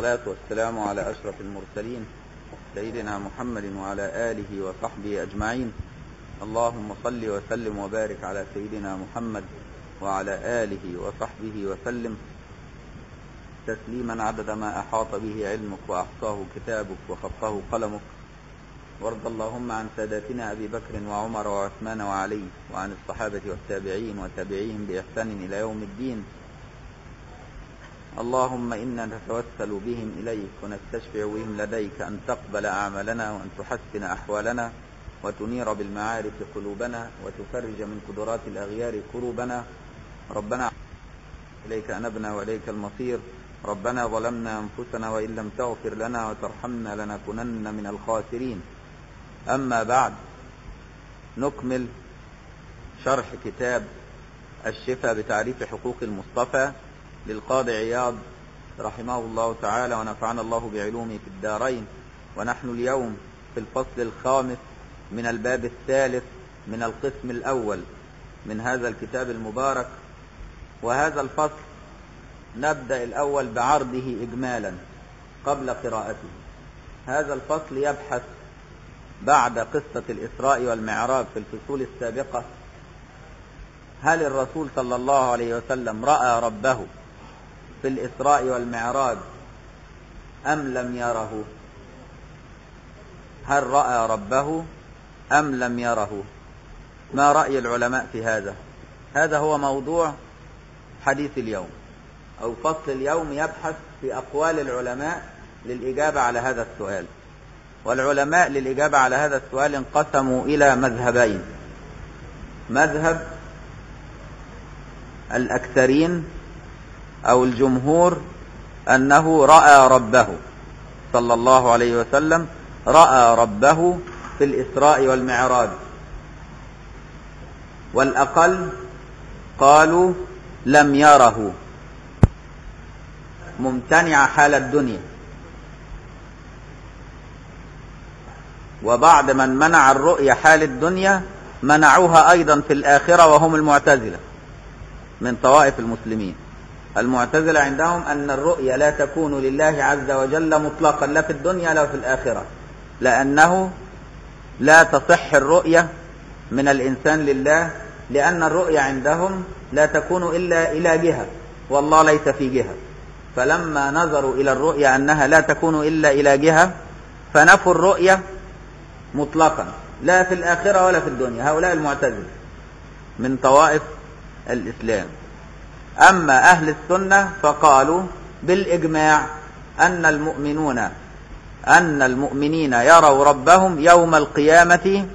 والصلاة والسلام على أشرف المرسلين سيدنا محمد وعلى آله وصحبه أجمعين اللهم صل وسلم وبارك على سيدنا محمد وعلى آله وصحبه وسلم تسليما عدد ما أحاط به علمك وأحصاه كتابك وخطه قلمك وارض اللهم عن ساداتنا أبي بكر وعمر وعثمان وعلي وعن الصحابة والتابعين وتابعيهم بإحسان إلى يوم الدين اللهم إنا نتوسل بهم إليك ونستشفع بهم لديك أن تقبل أعمالنا وأن تحسن أحوالنا وتنير بالمعارف قلوبنا وتفرج من قدرات الأغيار كروبنا ربنا إليك أنبنا وإليك المصير ربنا ظلمنا أنفسنا وإن لم تغفر لنا وترحمنا لنكونن من الخاسرين أما بعد نكمل شرح كتاب الشفاء بتعريف حقوق المصطفى للقاضي عياض رحمه الله تعالى ونفعنا الله بعلومه في الدارين ونحن اليوم في الفصل الخامس من الباب الثالث من القسم الأول من هذا الكتاب المبارك وهذا الفصل نبدأ الأول بعرضه إجمالا قبل قراءته هذا الفصل يبحث بعد قصة الإسراء والمعراج في الفصول السابقة هل الرسول صلى الله عليه وسلم رأى ربه في الإسراء والمعراج أم لم يره هل رأى ربه أم لم يره ما رأي العلماء في هذا هذا هو موضوع حديث اليوم أو فصل اليوم يبحث في أقوال العلماء للإجابة على هذا السؤال والعلماء للإجابة على هذا السؤال انقسموا إلى مذهبين مذهب الأكثرين أو الجمهور أنه رأى ربه صلى الله عليه وسلم رأى ربه في الإسراء والمعراج والأقل قالوا لم يره ممتنع حال الدنيا وبعد من منع الرؤية حال الدنيا منعوها أيضا في الآخرة وهم المعتزلة من طوائف المسلمين المعتزلة عندهم أن الرؤية لا تكون لله عز وجل مطلقا لا في الدنيا لا في الآخرة لأنه لا تصح الرؤية من الإنسان لله لأن الرؤية عندهم لا تكون إلا إلى جهة والله ليس في جهة فلما نظروا إلى الرؤية أنها لا تكون إلا إلى جهة فنفوا الرؤية مطلقا لا في الآخرة ولا في الدنيا هؤلاء المعتزلة من طوائف الإسلام أما أهل السنة فقالوا بالإجماع أن المؤمنون أن المؤمنين يروا ربهم يوم القيامة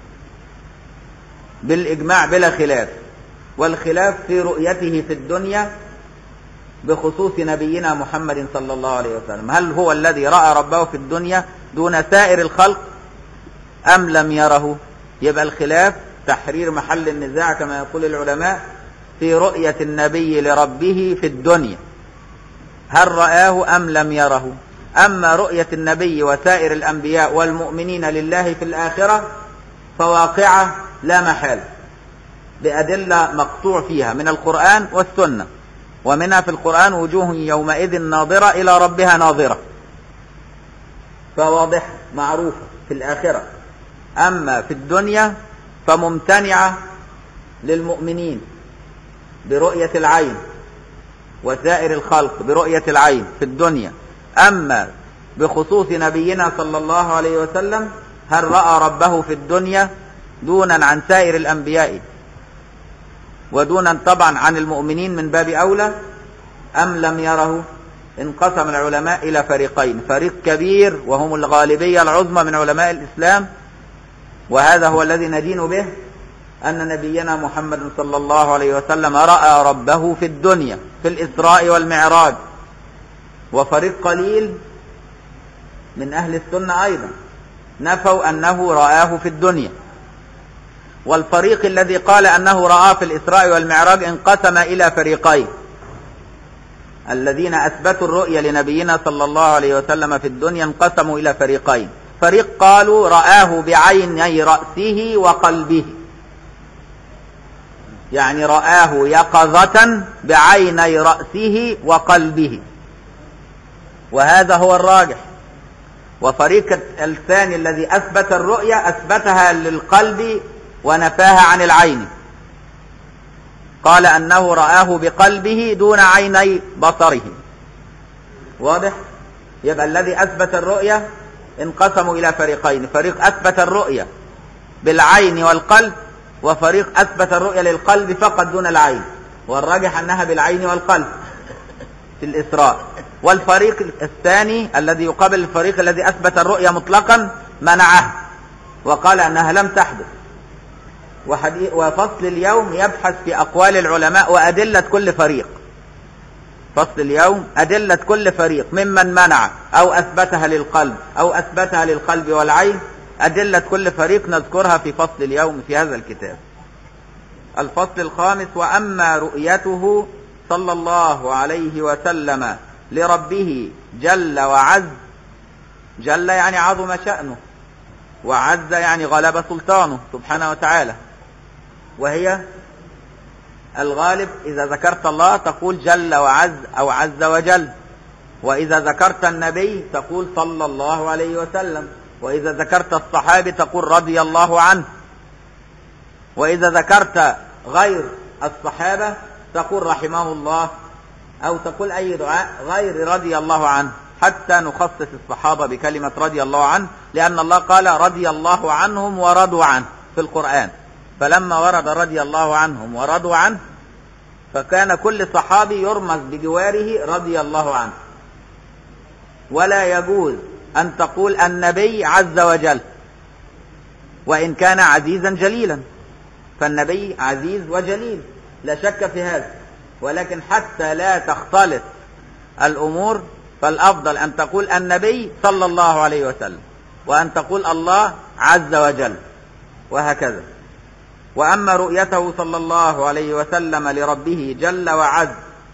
بالإجماع بلا خلاف والخلاف في رؤيته في الدنيا بخصوص نبينا محمد صلى الله عليه وسلم هل هو الذي رأى ربه في الدنيا دون سائر الخلق أم لم يره يبقى الخلاف تحرير محل النزاع كما يقول العلماء في رؤية النبي لربه في الدنيا هل رآه أم لم يره أما رؤية النبي وسائر الأنبياء والمؤمنين لله في الآخرة فواقعة لا محال بأدلة مقطوع فيها من القرآن والسنة ومنها في القرآن وجوه يومئذ ناظرة إلى ربها ناظرة فواضح معروفة في الآخرة أما في الدنيا فممتنعة للمؤمنين برؤية العين وسائر الخلق برؤية العين في الدنيا أما بخصوص نبينا صلى الله عليه وسلم هل رأى ربه في الدنيا دونا عن سائر الأنبياء ودونا طبعا عن المؤمنين من باب أولى أم لم يره انقسم العلماء إلى فريقين فريق كبير وهم الغالبية العظمى من علماء الإسلام وهذا هو الذي ندين به أن نبينا محمد صلى الله عليه وسلم رأى ربه في الدنيا في الإسراء والمعراج وفريق قليل من أهل السنة أيضا نفوا أنه رآه في الدنيا والفريق الذي قال أنه رآه في الإسراء والمعراج انقسم إلى فريقين الذين أثبتوا الرؤية لنبينا صلى الله عليه وسلم في الدنيا انقسموا إلى فريقين فريق قالوا رآه بعيني رأسه وقلبه يعني رآه يقظة بعيني رأسه وقلبه وهذا هو الراجح وفريق الثاني الذي أثبت الرؤية أثبتها للقلب ونفاها عن العين قال أنه رآه بقلبه دون عيني بصره واضح يبقى الذي أثبت الرؤية انقسموا إلى فريقين فريق أثبت الرؤية بالعين والقلب وفريق أثبت الرؤية للقلب فقط دون العين والراجح أنها بالعين والقلب في الإسراء والفريق الثاني الذي يقابل الفريق الذي أثبت الرؤية مطلقا منعه وقال أنها لم تحدث وفصل اليوم يبحث في أقوال العلماء وأدلة كل فريق فصل اليوم أدلة كل فريق ممن منع أو أثبتها للقلب أو أثبتها للقلب والعين أدلة كل فريق نذكرها في فصل اليوم في هذا الكتاب الفصل الخامس وأما رؤيته صلى الله عليه وسلم لربه جل وعز جل يعني عظم شأنه وعز يعني غلب سلطانه سبحانه وتعالى وهي الغالب إذا ذكرت الله تقول جل وعز أو عز وجل وإذا ذكرت النبي تقول صلى الله عليه وسلم وإذا ذكرت الصحابي تقول رضي الله عنه وإذا ذكرت غير الصحابة تقول رحمه الله أو تقول أي دعاء غير رضي الله عنه حتى نخصص الصحابة بكلمة رضي الله عنه لأن الله قال رضي الله عنهم ورضوا عنه في القرآن فلما ورد رضي الله عنهم ورضوا عنه فكان كل صحابي يرمز بجواره رضي الله عنه ولا يجوز أن تقول النبي عز وجل وإن كان عزيزا جليلا فالنبي عزيز وجليل لا شك في هذا ولكن حتى لا تختلط الأمور فالأفضل أن تقول النبي صلى الله عليه وسلم وأن تقول الله عز وجل وهكذا وأما رؤيته صلى الله عليه وسلم لربه جل وعز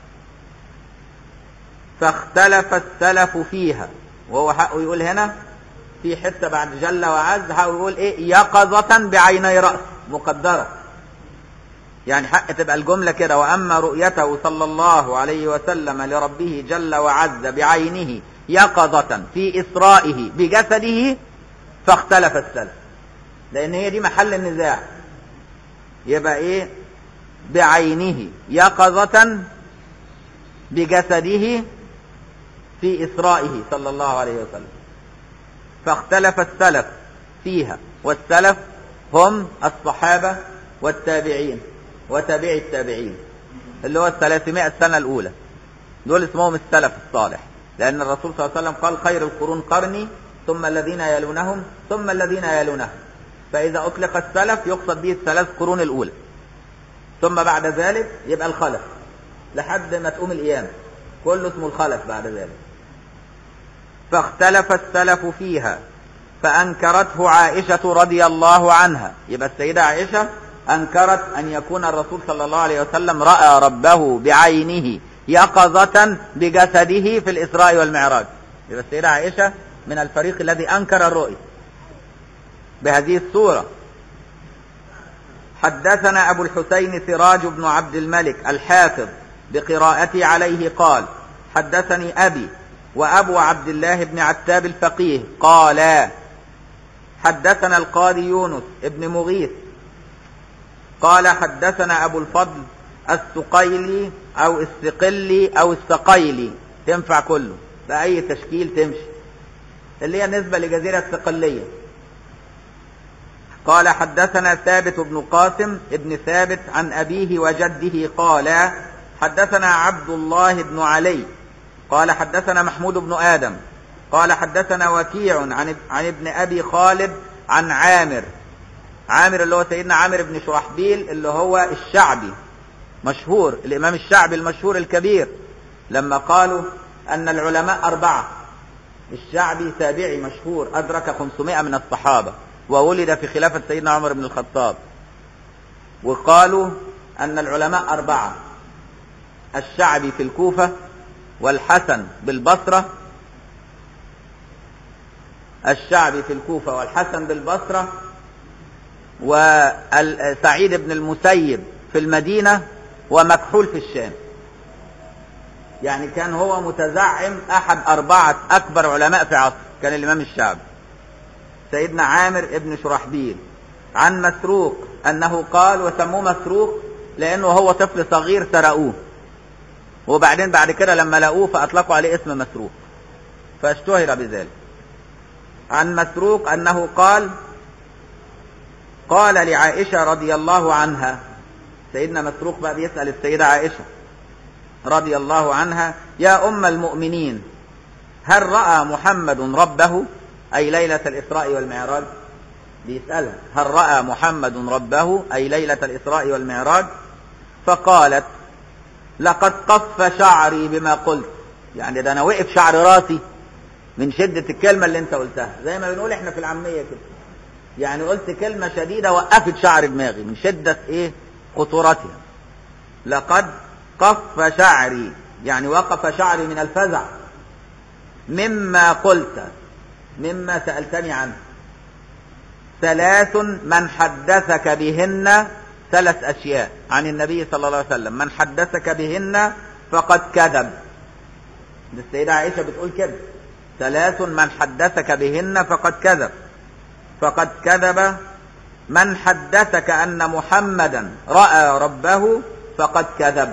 فاختلف السلف فيها وهو حقه يقول هنا في حتة بعد جل وعز حقه يقول ايه يقظة بعيني رأس مقدرة يعني حق تبقى الجملة كده وأما رؤيته صلى الله عليه وسلم لربه جل وعز بعينه يقظة في إسرائه بجسده فاختلف السلف لأن هي دي محل النزاع يبقى إيه بعينه يقظة بجسده في إسرائه صلى الله عليه وسلم فاختلف السلف فيها والسلف هم الصحابة والتابعين وتابعي التابعين اللي هو الثلاثمائة سنة الأولى دول اسمهم السلف الصالح لأن الرسول صلى الله عليه وسلم قال خير القرون قرني ثم الذين يلونهم ثم الذين يلونهم فإذا أطلق السلف يقصد به الثلاث قرون الأولى ثم بعد ذلك يبقى الخلف لحد ما تقوم القيامة كله اسمه الخلف بعد ذلك فاختلف السلف فيها فأنكرته عائشة رضي الله عنها يبقى السيدة عائشة أنكرت أن يكون الرسول صلى الله عليه وسلم رأى ربه بعينه يقظة بجسده في الإسراء والمعراج يبقى السيدة عائشة من الفريق الذي أنكر الرؤية بهذه الصورة حدثنا أبو الحسين سراج بن عبد الملك الحافظ بقراءتي عليه قال حدثني أبي وأبو عبد الله بن عتاب الفقيه قال حدثنا القاضي يونس ابن مغيث قال حدثنا أبو الفضل السقيلي أو السقلي أو السقيلي تنفع كله بأي تشكيل تمشي اللي هي نسبة لجزيرة السقلية قال حدثنا ثابت بن قاسم ابن ثابت عن أبيه وجده قال حدثنا عبد الله بن علي قال حدثنا محمود بن آدم قال حدثنا وكيع عن عن ابن أبي خالد عن عامر عامر اللي هو سيدنا عامر بن شرحبيل اللي هو الشعبي مشهور الإمام الشعبي المشهور الكبير لما قالوا أن العلماء أربعة الشعبي تابعي مشهور أدرك 500 من الصحابة وولد في خلافة سيدنا عمر بن الخطاب وقالوا أن العلماء أربعة الشعبي في الكوفة والحسن بالبصرة الشعبي في الكوفة والحسن بالبصرة وسعيد بن المسيب في المدينة ومكحول في الشام يعني كان هو متزعم أحد أربعة أكبر علماء في عصر كان الإمام الشعبي سيدنا عامر ابن شرحبيل عن مسروق أنه قال وسموه مسروق لأنه هو طفل صغير سرقوه وبعدين بعد كده لما لقوه فأطلقوا عليه اسم مسروق فاشتهر بذلك عن مسروق أنه قال قال لعائشة رضي الله عنها سيدنا مسروق بقى بيسأل السيدة عائشة رضي الله عنها يا أم المؤمنين هل رأى محمد ربه أي ليلة الإسراء والمعراج بيسألها هل رأى محمد ربه أي ليلة الإسراء والمعراج فقالت لقد قف شعري بما قلت يعني ده أنا وقف شعر راسي من شدة الكلمة اللي انت قلتها زي ما بنقول احنا في العامية كده يعني قلت كلمة شديدة وقفت شعر دماغي من شدة ايه خطورتها لقد قف شعري يعني وقف شعري من الفزع مما قلت مما سألتني عنه ثلاث من حدثك بهن ثلاث أشياء عن النبي صلى الله عليه وسلم من حدثك بهن فقد كذب السيدة عائشة بتقول كده ثلاث من حدثك بهن فقد كذب فقد كذب من حدثك أن محمدا رأى ربه فقد كذب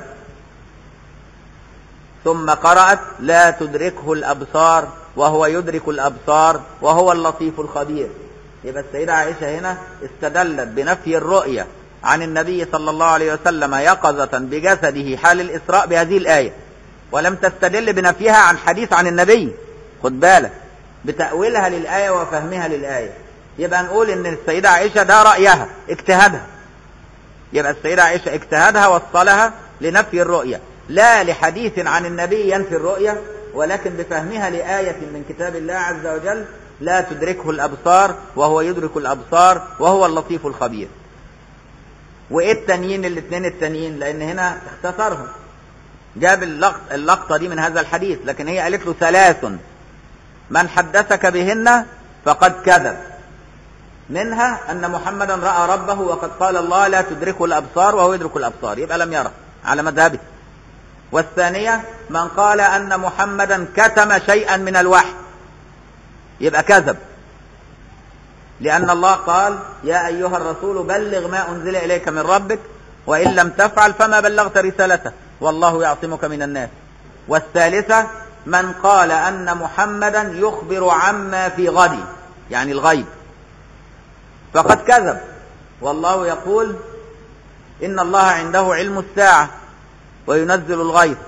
ثم قرأت لا تدركه الأبصار وهو يدرك الأبصار وهو اللطيف الخبير يبقى السيدة عائشة هنا استدلت بنفي الرؤية عن النبي صلى الله عليه وسلم يقظة بجسده حال الإسراء بهذه الآية ولم تستدل بنفيها عن حديث عن النبي خد بالك بتأويلها للآية وفهمها للآية يبقى نقول ان السيدة عائشة ده رأيها اجتهادها يبقى السيدة عائشة اجتهادها وصلها لنفي الرؤية لا لحديث عن النبي ينفي الرؤية ولكن بفهمها لآية من كتاب الله عز وجل لا تدركه الأبصار وهو يدرك الأبصار وهو اللطيف الخبير وإيه التانيين الاثنين التانيين لأن هنا اختصرهم جاب اللقطة, اللقطة دي من هذا الحديث لكن هي قالت له ثلاث من حدثك بهن فقد كذب منها أن محمدا رأى ربه وقد قال الله لا تدركه الأبصار وهو يدرك الأبصار يبقى لم يره على مذهبه والثانية من قال أن محمدا كتم شيئا من الوحي يبقى كذب لأن الله قال يا أيها الرسول بلغ ما أنزل إليك من ربك وإن لم تفعل فما بلغت رسالته والله يعصمك من الناس والثالثة من قال أن محمدا يخبر عما في غد يعني الغيب فقد كذب والله يقول إن الله عنده علم الساعة وينزل الغيث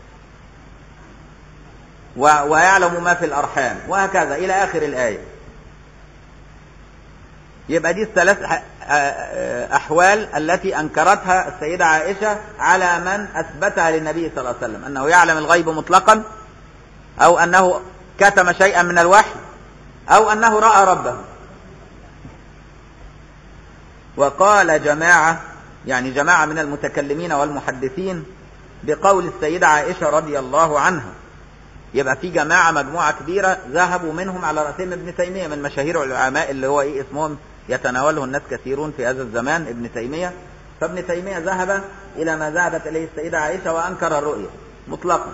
ويعلم ما في الأرحام وهكذا إلى آخر الآية يبقى دي الثلاث أحوال التي أنكرتها السيدة عائشة على من أثبتها للنبي صلى الله عليه وسلم أنه يعلم الغيب مطلقا أو أنه كتم شيئا من الوحي أو أنه رأى ربه وقال جماعة يعني جماعة من المتكلمين والمحدثين بقول السيدة عائشة رضي الله عنها يبقى في جماعة مجموعة كبيرة ذهبوا منهم على رأسهم ابن تيمية من مشاهير العلماء اللي هو ايه اسمهم يتناوله الناس كثيرون في هذا الزمان ابن تيمية فابن تيمية ذهب إلى ما ذهبت إليه السيدة عائشة وأنكر الرؤية مطلقا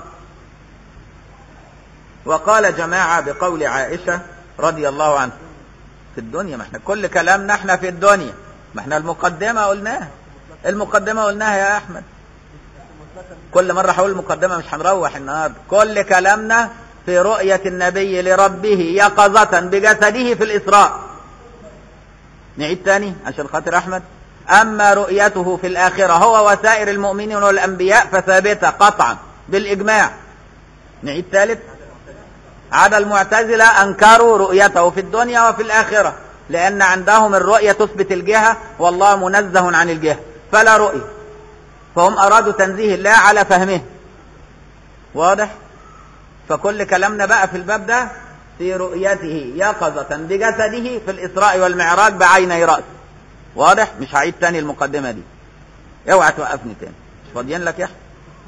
وقال جماعة بقول عائشة رضي الله عنها في الدنيا ما احنا كل كلامنا احنا في الدنيا ما احنا المقدمة قلناها المقدمة قلناها يا أحمد كل مرة حول المقدمة مش هنروح النهاردة كل كلامنا في رؤية النبي لربه يقظة بجسده في الإسراء نعيد تاني عشان خاطر أحمد أما رؤيته في الآخرة هو وسائر المؤمنين والأنبياء فثابتة قطعا بالإجماع نعيد ثالث عدا المعتزلة أنكروا رؤيته في الدنيا وفي الآخرة لأن عندهم الرؤية تثبت الجهة والله منزه عن الجهة فلا رؤية فهم أرادوا تنزيه الله على فهمه واضح فكل كلامنا بقى في الباب ده في رؤيته يقظة بجسده في الإسراء والمعراج بعيني رأسه واضح مش هعيد تاني المقدمة دي اوعى توقفني تاني مش فاضيين لك يا احمد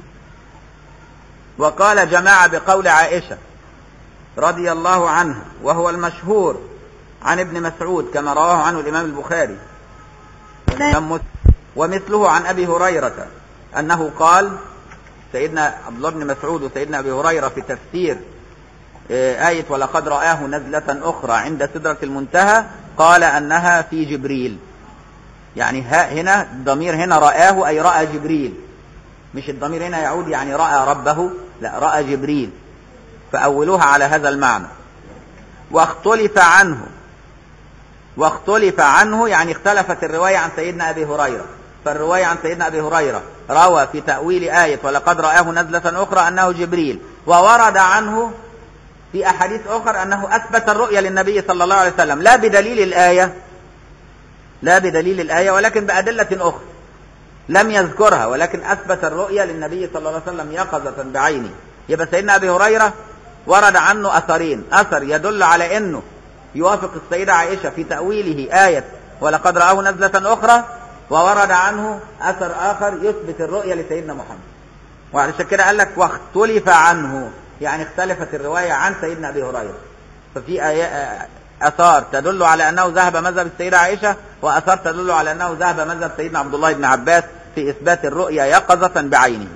وقال جماعة بقول عائشة رضي الله عنها وهو المشهور عن ابن مسعود كما رواه عنه الإمام البخاري ومثله عن أبي هريرة أنه قال سيدنا عبد الله بن مسعود وسيدنا ابي هريره في تفسير آية ولقد رآه نزلة أخرى عند سدرة المنتهى قال أنها في جبريل يعني هنا الضمير هنا رآه أي رأى جبريل مش الضمير هنا يعود يعني رأى ربه لا رأى جبريل فأولوها على هذا المعنى واختلف عنه واختلف عنه يعني اختلفت الرواية عن سيدنا أبي هريرة فالرواية عن سيدنا أبي هريرة روى في تأويل آية ولقد رآه نزلة أخرى أنه جبريل وورد عنه في أحاديث أخرى أنه أثبت الرؤيا للنبي صلى الله عليه وسلم لا بدليل الآية لا بدليل الآية ولكن بأدلة أخرى لم يذكرها ولكن أثبت الرؤيا للنبي صلى الله عليه وسلم يقظة بعينه يبقى سيدنا أبي هريرة ورد عنه أثرين أثر يدل على أنه يوافق السيدة عائشة في تأويله آية ولقد رآه نزلة أخرى وورد عنه أثر آخر يثبت الرؤيا لسيدنا محمد وعلشان كده قال لك واختلف عنه يعني اختلفت الرواية عن سيدنا أبي هريرة ففي أثار تدل على أنه ذهب مذهب السيدة عائشة وأثار تدل على أنه ذهب مذهب سيدنا عبد الله بن عباس في إثبات الرؤيا يقظة بعينه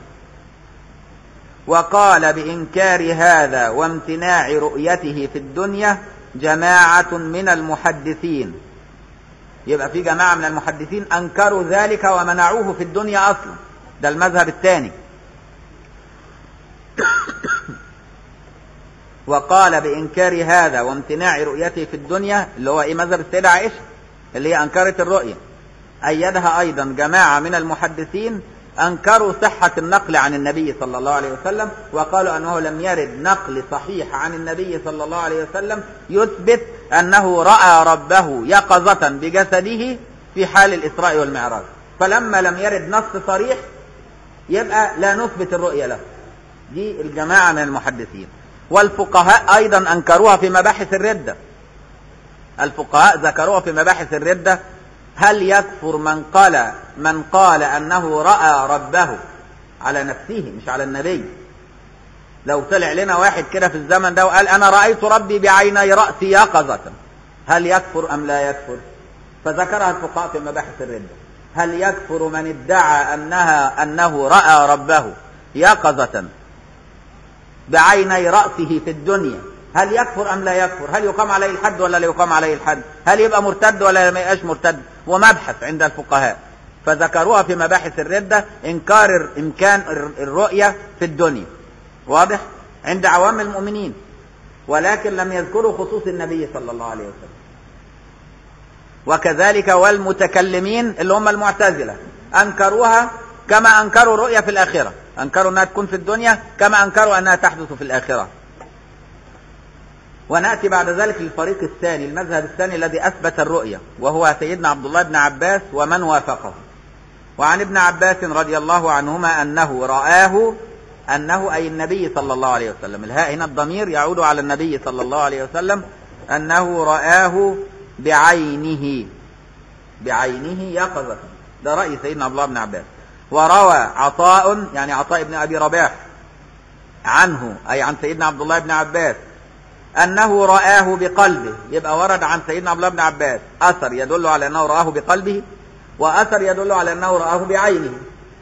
وقال بإنكار هذا وامتناع رؤيته في الدنيا جماعة من المحدثين يبقى في جماعة من المحدثين أنكروا ذلك ومنعوه في الدنيا أصلا ده المذهب الثاني وقال بإنكار هذا وامتناع رؤيته في الدنيا اللي هو إيه مذهب السيدة عائشة اللي هي أنكرت الرؤية أيدها أيضا جماعة من المحدثين أنكروا صحة النقل عن النبي صلى الله عليه وسلم وقالوا أنه لم يرد نقل صحيح عن النبي صلى الله عليه وسلم يثبت أنه رأى ربه يقظة بجسده في حال الإسراء والمعراج فلما لم يرد نص صريح يبقى لا نثبت الرؤية له دي الجماعة من المحدثين والفقهاء أيضا أنكروها في مباحث الردة الفقهاء ذكروها في مباحث الردة هل يكفر من قال من قال أنه رأى ربه على نفسه مش على النبي لو طلع لنا واحد كده في الزمن ده وقال أنا رأيت ربي بعيني رأسي يقظة هل يكفر أم لا يكفر فذكرها الفقهاء في مباحث الردة هل يكفر من ادعى أنها أنه رأى ربه يقظة بعيني رأسه في الدنيا هل يكفر أم لا يكفر هل يقام عليه الحد ولا لا يقام عليه الحد هل يبقى مرتد ولا ما يبقاش مرتد ومبحث عند الفقهاء فذكروها في مباحث الردة إنكار إمكان الرؤية في الدنيا واضح عند عوام المؤمنين ولكن لم يذكروا خصوص النبي صلى الله عليه وسلم وكذلك والمتكلمين اللي هم المعتزلة أنكروها كما أنكروا رؤية في الآخرة أنكروا أنها تكون في الدنيا كما أنكروا أنها تحدث في الآخرة ونأتي بعد ذلك للفريق الثاني المذهب الثاني الذي أثبت الرؤية وهو سيدنا عبد الله بن عباس ومن وافقه وعن ابن عباس رضي الله عنهما أنه رآه أنه أي النبي صلى الله عليه وسلم الهاء هنا الضمير يعود على النبي صلى الله عليه وسلم أنه رآه بعينه بعينه يقظة ده رأي سيدنا عبد الله بن عباس وروى عطاء يعني عطاء بن أبي رباح عنه أي عن سيدنا عبد الله بن عباس أنه رآه بقلبه يبقى ورد عن سيدنا عبد الله بن عباس أثر يدل على أنه رآه بقلبه وأثر يدل على أنه رآه بعينه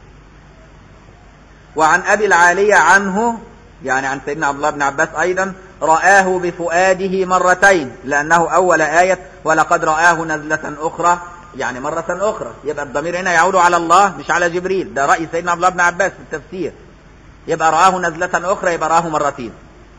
وعن أبي العالية عنه يعني عن سيدنا عبد الله بن عباس أيضا رآه بفؤاده مرتين لأنه أول آية ولقد رآه نزلة أخرى يعني مرة أخرى يبقى الضمير هنا يعود على الله مش على جبريل ده رأي سيدنا عبد الله بن عباس في التفسير يبقى رآه نزلة أخرى يبقى رآه مرتين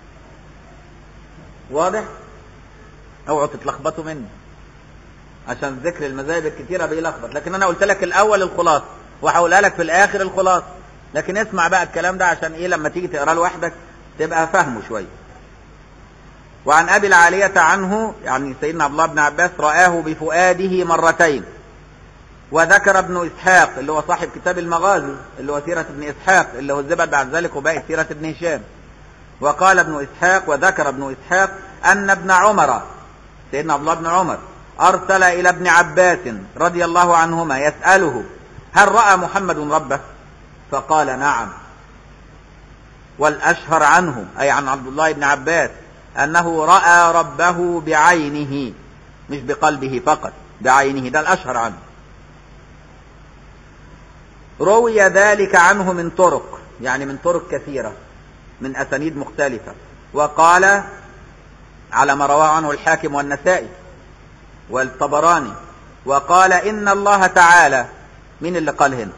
واضح اوعوا تتلخبطوا مني عشان ذكر المذاهب الكتيرة بيلخبط لكن انا قلت لك الاول الخلاصة وهقولها لك في الاخر الخلاصة لكن اسمع بقى الكلام ده عشان ايه لما تيجي تقراه لوحدك تبقى فاهمه شوية وعن ابي العالية عنه يعني سيدنا عبد الله بن عباس رآه بفؤاده مرتين وذكر ابن اسحاق اللي هو صاحب كتاب المغازي اللي هو سيرة ابن اسحاق اللي هو الزبد بعد ذلك وباقي سيرة ابن هشام وقال ابن إسحاق وذكر ابن إسحاق أن ابن عمر سيدنا عبد الله بن عمر أرسل إلى ابن عباس رضي الله عنهما يسأله هل رأى محمد ربه فقال نعم والأشهر عنه أي عن عبد الله بن عباس أنه رأى ربه بعينه مش بقلبه فقط بعينه ده الأشهر عنه روي ذلك عنه من طرق يعني من طرق كثيرة من أسانيد مختلفة وقال على ما رواه عنه الحاكم والنسائي والطبراني وقال إن الله تعالى مين اللي قال هنا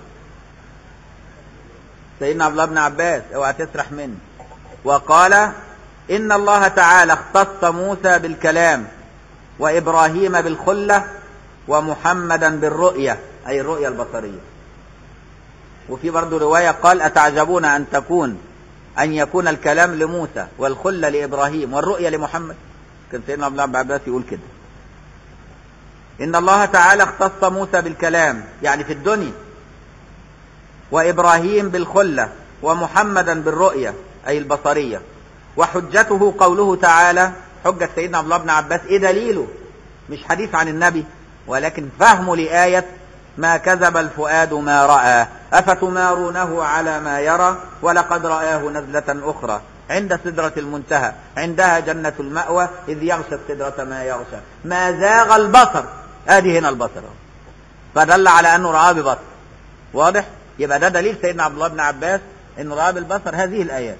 سيدنا عبد الله بن عباس اوعى تسرح مني وقال إن الله تعالى اختص موسى بالكلام وإبراهيم بالخلة ومحمدا بالرؤية أي الرؤية البصرية وفي برضه رواية قال أتعجبون أن تكون أن يكون الكلام لموسى والخلة لإبراهيم والرؤية لمحمد كان سيدنا عبد الله بن عباس يقول كده إن الله تعالى اختص موسى بالكلام يعني في الدنيا وإبراهيم بالخلة ومحمدا بالرؤية أي البصرية وحجته قوله تعالى حجة سيدنا عبد الله بن عباس إيه دليله مش حديث عن النبي ولكن فهم لآية ما كذب الفؤاد ما رأى أفتمارونه على ما يرى ولقد رآه نزلة أخرى عند سدرة المنتهى عندها جنة المأوى إذ يغشى السدرة ما يغشى ما زاغ البصر آدي هنا البصر فدل على أنه رآه ببصر واضح يبقى ده دليل سيدنا عبد الله بن عباس أنه رآه بالبصر هذه الآيات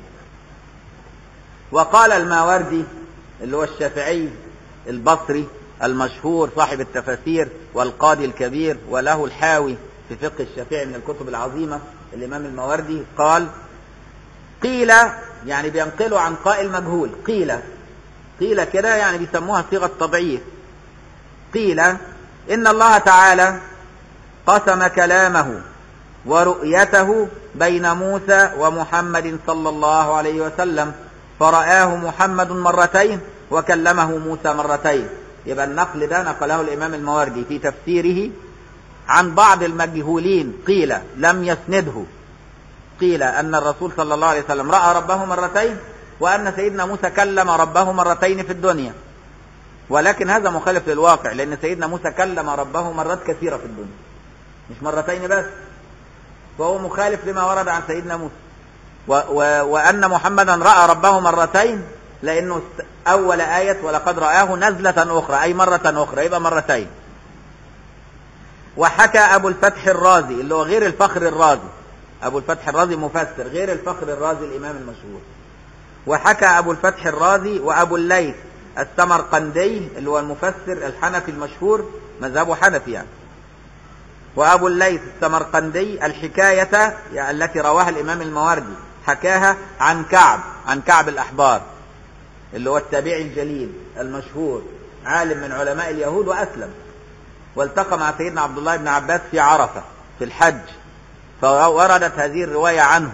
وقال الماوردي اللي هو الشافعي البصري المشهور صاحب التفاسير والقاضي الكبير وله الحاوي في فقه الشافعي من الكتب العظيمة الإمام الماوردي قال قيل يعني بينقلوا عن قائل مجهول قيل قيل كده يعني بيسموها صيغة تضعيف قيل إن الله تعالى قسم كلامه ورؤيته بين موسى ومحمد صلى الله عليه وسلم فرآه محمد مرتين وكلمه موسى مرتين يبقى النقل ده نقله الإمام المواردي في تفسيره عن بعض المجهولين قيل لم يسنده قيل أن الرسول صلى الله عليه وسلم رأى ربه مرتين وأن سيدنا موسى كلم ربه مرتين في الدنيا ولكن هذا مخالف للواقع لأن سيدنا موسى كلم ربه مرات كثيرة في الدنيا مش مرتين بس فهو مخالف لما ورد عن سيدنا موسى و و وأن محمدا رأى ربه مرتين لأنه أول آية ولقد رآه نزلة أخرى أي مرة أخرى يبقى مرتين وحكى أبو الفتح الرازي اللي هو غير الفخر الرازي أبو الفتح الرازي مفسر غير الفخر الرازي الإمام المشهور وحكى أبو الفتح الرازي وأبو الليث السمرقندي اللي هو المفسر الحنفي المشهور مذهبه حنفي يعني وأبو الليث السمرقندي الحكاية يعني التي رواها الإمام المواردي حكاها عن كعب عن كعب الأحبار اللي هو التابعي الجليل المشهور عالم من علماء اليهود وأسلم والتقى مع سيدنا عبد الله بن عباس في عرفة في الحج فوردت هذه الرواية عنه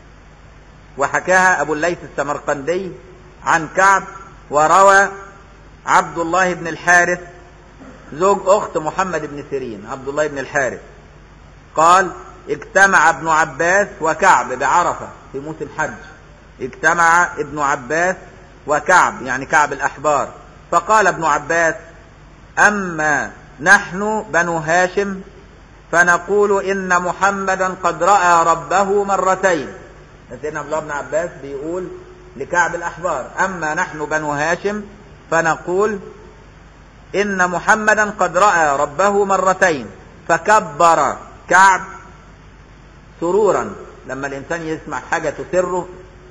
وحكاها أبو الليث السمرقندي عن كعب وروى عبد الله بن الحارث زوج أخت محمد بن سيرين عبد الله بن الحارث قال اجتمع ابن عباس وكعب بعرفة في موسم الحج اجتمع ابن عباس وكعب يعني كعب الأحبار فقال ابن عباس أما نحن بنو هاشم فنقول إن محمدا قد رأى ربه مرتين سيدنا عبد الله بن عباس بيقول لكعب الأحبار أما نحن بنو هاشم فنقول إن محمدا قد رأى ربه مرتين فكبر كعب سرورا لما الإنسان يسمع حاجة تسره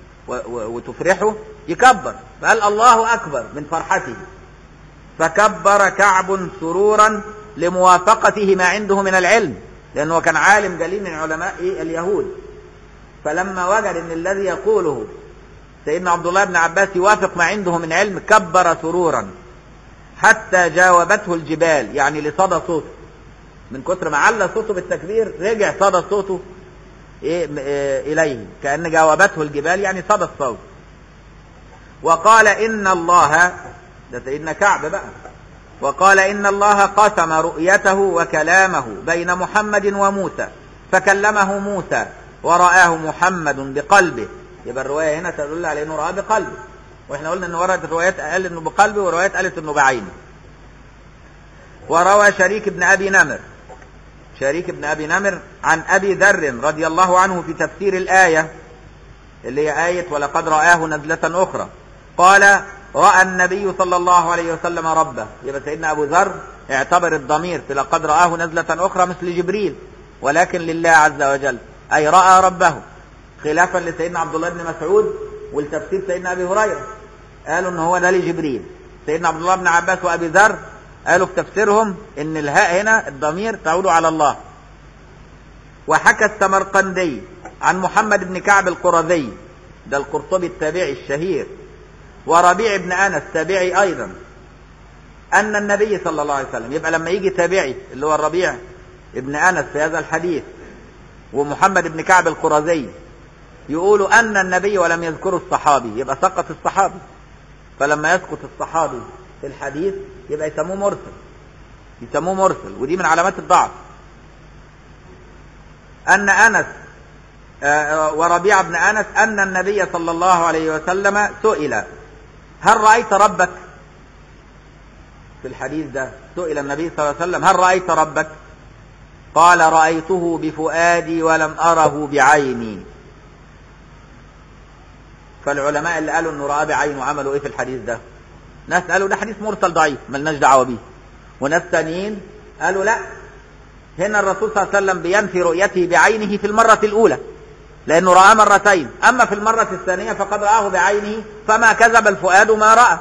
وتفرحه يكبر فقال الله أكبر من فرحته فكبر كعب سرورا لموافقته ما عنده من العلم لأنه كان عالم جليل من علماء اليهود فلما وجد أن الذي يقوله سيدنا عبد الله بن عباس يوافق ما عنده من علم كبر سرورا حتى جاوبته الجبال يعني لصدى صوته من كتر ما على صوته بالتكبير رجع صدى صوته إيه إليه كأن جاوبته الجبال يعني صدى الصوت وقال إن الله ده سيدنا كعب بقى وقال إن الله قسم رؤيته وكلامه بين محمد وموسى فكلمه موسى ورآه محمد بقلبه يبقى الرواية هنا تدل على أنه رآه بقلبه واحنا قلنا ان وردت روايات قال انه بقلبه وروايات قالت انه بعينه وروى شريك بن ابي نمر شريك بن ابي نمر عن ابي ذر رضي الله عنه في تفسير الايه اللي هي ايه ولقد رآه نزلة اخرى قال راى النبي صلى الله عليه وسلم ربه يبقى سيدنا ابو ذر اعتبر الضمير في لقد رآه نزلة اخرى مثل جبريل ولكن لله عز وجل اي راى ربه خلافا لسيدنا عبد الله بن مسعود ولتفسير سيدنا ابي هريره قالوا ان هو ده لجبريل سيدنا عبد الله بن عباس وابي ذر قالوا في تفسيرهم ان الهاء هنا الضمير تعود على الله وحكى السمرقندي عن محمد بن كعب القرظي ده القرطبي التابعي الشهير وربيع بن انس تابعي ايضا ان النبي صلى الله عليه وسلم يبقى لما يجي تابعي اللي هو الربيع ابن انس في هذا الحديث ومحمد بن كعب القرظي يقولوا ان النبي ولم يذكروا الصحابي يبقى سقط الصحابي فلما يسقط الصحابي في الحديث يبقى يسموه مرسل يسموه مرسل ودي من علامات الضعف ان انس وربيع بن انس ان النبي صلى الله عليه وسلم سئل هل رايت ربك في الحديث ده سئل النبي صلى الله عليه وسلم هل رايت ربك قال رايته بفؤادي ولم اره بعيني فالعلماء اللي قالوا انه راه بعينه عملوا ايه في الحديث ده ناس قالوا ده حديث مرسل ضعيف ملناش دعوه بيه وناس تانيين قالوا لا هنا الرسول صلى الله عليه وسلم بينفي رؤيته بعينه في المرة الأولى لأنه رأى مرتين أما في المرة الثانية فقد رآه بعينه فما كذب الفؤاد ما رأى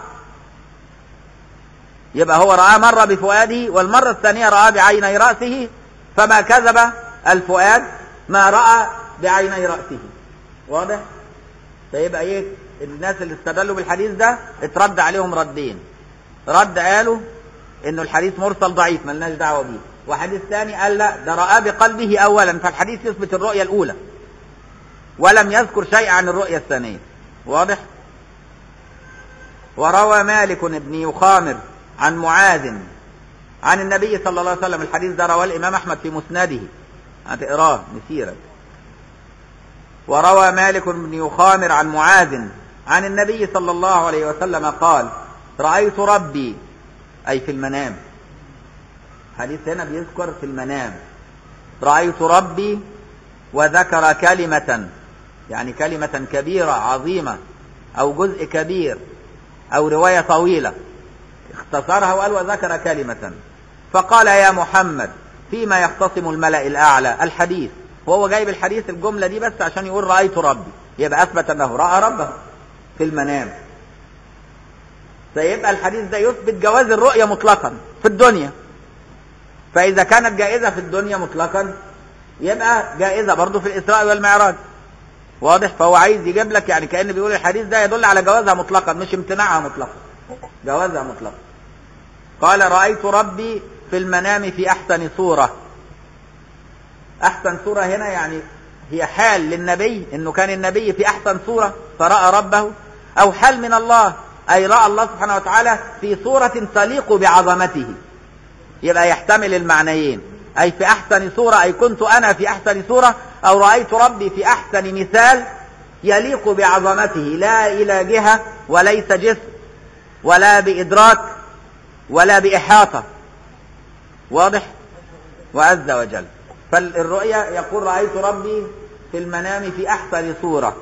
يبقى هو رأى مرة بفؤاده والمرة الثانية رأى بعيني رأسه فما كذب الفؤاد ما رأى بعيني رأسه واضح؟ فيبقى ايه الناس اللي استدلوا بالحديث ده اترد عليهم ردين رد قالوا انه الحديث مرسل ضعيف ملناش دعوه بيه وحديث ثاني قال لا ده رأى بقلبه اولا فالحديث يثبت الرؤيه الاولى ولم يذكر شيء عن الرؤيه الثانيه واضح وروى مالك بن يخامر عن معاذ عن النبي صلى الله عليه وسلم الحديث ده رواه الامام احمد في مسنده هتقراه مسيرك وروى مالك بن يخامر عن معاذ عن النبي صلى الله عليه وسلم قال رأيت ربي أي في المنام حديث هنا بيذكر في المنام رأيت ربي وذكر كلمة يعني كلمة كبيرة عظيمة أو جزء كبير أو رواية طويلة اختصرها وقال وذكر كلمة فقال يا محمد فيما يختصم الملأ الأعلى الحديث وهو جايب الحديث الجملة دي بس عشان يقول رأيت ربي يبقى أثبت أنه رأى ربه في المنام فيبقى الحديث ده يثبت جواز الرؤية مطلقا في الدنيا فإذا كانت جائزة في الدنيا مطلقا يبقى جائزة برضه في الإسراء والمعراج واضح فهو عايز يجيب لك يعني كأن بيقول الحديث ده يدل على جوازها مطلقا مش امتناعها مطلقا جوازها مطلقا قال رأيت ربي في المنام في أحسن صورة أحسن صورة هنا يعني هي حال للنبي انه كان النبي في احسن صورة فرأى ربه او حال من الله اي رأى الله سبحانه وتعالى في صورة تليق بعظمته يبقى يحتمل المعنيين اي في احسن صورة اي كنت انا في احسن صورة او رأيت ربي في احسن مثال يليق بعظمته لا الى جهة وليس جسم ولا بادراك ولا باحاطة واضح وعز وجل فالرؤيا يقول رأيت ربي في المنام في أحسن صورة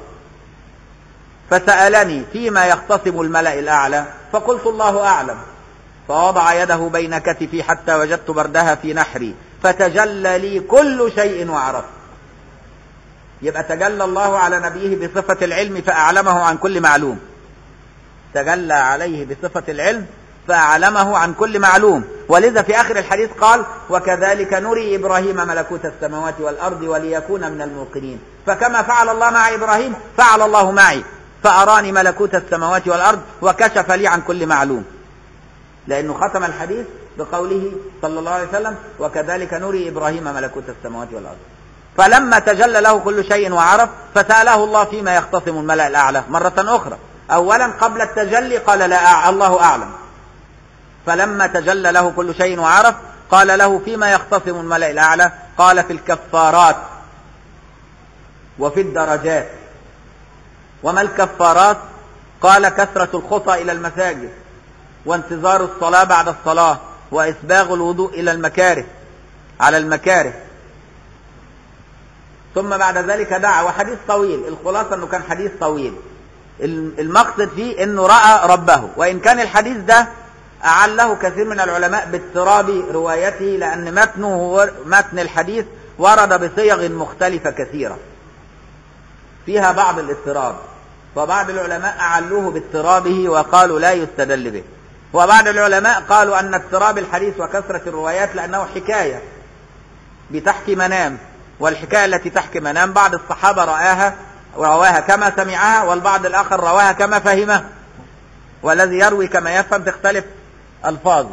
فسألني فيما يختصم الملأ الأعلى فقلت الله أعلم فوضع يده بين كتفي حتى وجدت بردها في نحري فتجلى لي كل شيء وعرفت يبقى تجلى الله على نبيه بصفة العلم فأعلمه عن كل معلوم تجلى عليه بصفة العلم فأعلمه عن كل معلوم ولذا في آخر الحديث قال وكذلك نري إبراهيم ملكوت السماوات والأرض وليكون من الموقنين فكما فعل الله مع إبراهيم فعل الله معي فأراني ملكوت السماوات والأرض وكشف لي عن كل معلوم لأنه ختم الحديث بقوله صلى الله عليه وسلم وكذلك نري إبراهيم ملكوت السماوات والأرض فلما تجلى له كل شيء وعرف فسأله الله فيما يختصم الملأ الأعلى مرة أخرى أولا قبل التجلي قال لا الله أعلم فلما تجلى له كل شيء وعرف قال له فيما يختصم الملأ الأعلى قال في الكفارات وفي الدرجات وما الكفارات قال كثرة الخطى إلى المساجد وانتظار الصلاة بعد الصلاة وإسباغ الوضوء إلى المكاره على المكاره ثم بعد ذلك دعا وحديث طويل الخلاصة أنه كان حديث طويل المقصد فيه أنه رأى ربه وإن كان الحديث ده أعله كثير من العلماء باضطراب روايته لأن متنه متن الحديث ورد بصيغ مختلفة كثيرة فيها بعض الاضطراب فبعض العلماء أعلوه باضطرابه وقالوا لا يستدل به وبعض العلماء قالوا أن اضطراب الحديث وكثرة الروايات لأنه حكاية بتحكي منام والحكاية التي تحكي منام بعض الصحابة رآها رواها كما سمعها والبعض الآخر رواها كما فهمها والذي يروي كما يفهم تختلف ألفاظه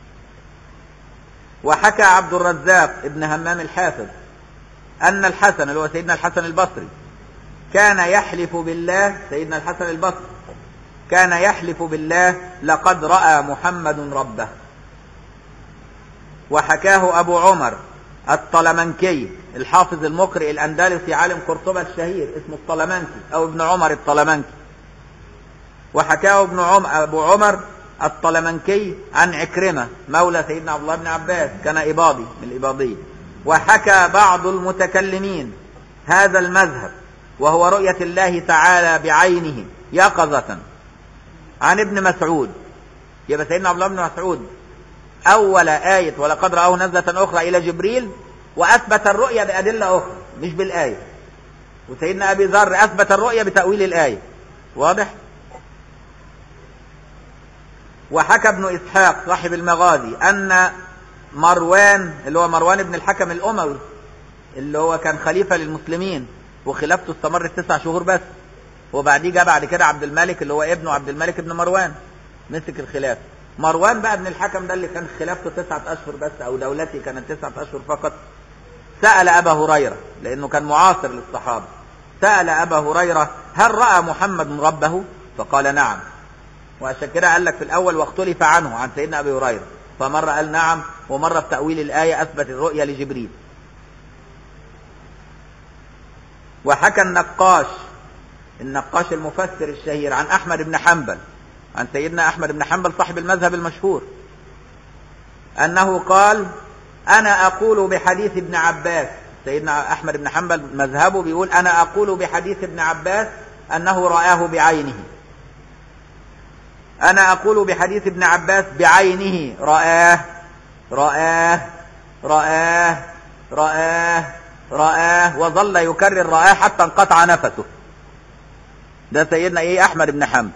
وحكى عبد الرزاق ابن همام الحافظ أن الحسن اللي هو سيدنا الحسن البصري كان يحلف بالله سيدنا الحسن البصري كان يحلف بالله لقد رأى محمد ربه وحكاه أبو عمر الطلمنكي الحافظ المقرئ الأندلسي عالم قرطبة الشهير اسمه الطلمنكي أو ابن عمر الطلمنكي وحكاه ابن عمر أبو عمر الطلمنكي عن عكرمة مولى سيدنا عبد الله بن عباس كان إباضي من الإباضية وحكى بعض المتكلمين هذا المذهب وهو رؤية الله تعالى بعينه يقظة عن ابن مسعود يبقى سيدنا عبد الله بن مسعود أول آية ولقد رآه نزلة أخرى إلى جبريل وأثبت الرؤية بأدلة أخرى مش بالآية وسيدنا أبي ذر أثبت الرؤية بتأويل الآية واضح؟ وحكى ابن إسحاق صاحب المغازي أن مروان اللي هو مروان بن الحكم الأموي اللي هو كان خليفة للمسلمين وخلافته استمرت تسع شهور بس وبعديه جاء بعد كده عبد الملك اللي هو ابنه عبد الملك بن مروان مسك الخلافة مروان بقى ابن الحكم ده اللي كان خلافته تسعة أشهر بس أو دولته كانت تسعة أشهر فقط سأل أبا هريرة لأنه كان معاصر للصحابة سأل أبا هريرة هل رأى محمد ربه فقال نعم وعشان كده قال لك في الأول واختلف عنه عن سيدنا أبي هريرة فمرة قال نعم ومرة في تأويل الآية أثبت الرؤية لجبريل وحكى النقاش النقاش المفسر الشهير عن أحمد بن حنبل عن سيدنا أحمد بن حنبل صاحب المذهب المشهور أنه قال أنا أقول بحديث ابن عباس سيدنا أحمد بن حنبل مذهبه بيقول أنا أقول بحديث ابن عباس أنه رآه بعينه أنا أقول بحديث ابن عباس بعينه رآه رآه رآه رآه رآه وظل يكرر رآه حتى انقطع نفسه ده سيدنا ايه احمد بن حنبل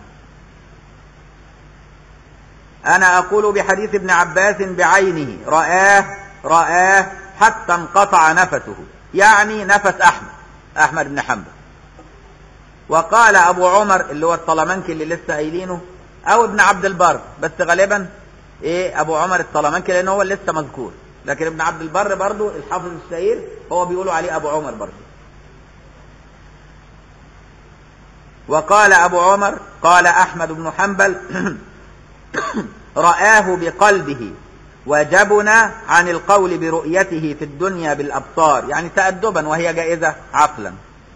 انا اقول بحديث ابن عباس بعينه رآه رآه حتى انقطع نفسه يعني نفس احمد احمد بن حنبل وقال ابو عمر اللي هو الطلمنكي اللي لسه قايلينه او ابن عبد البر بس غالبا ايه ابو عمر الطلمنكي لان هو لسه مذكور لكن ابن عبد البر برضو الحافظ الشهير هو بيقولوا عليه ابو عمر برضو وقال ابو عمر قال احمد بن حنبل رآه بقلبه وجبن عن القول برؤيته في الدنيا بالابصار يعني تأدبا وهي جائزة عقلا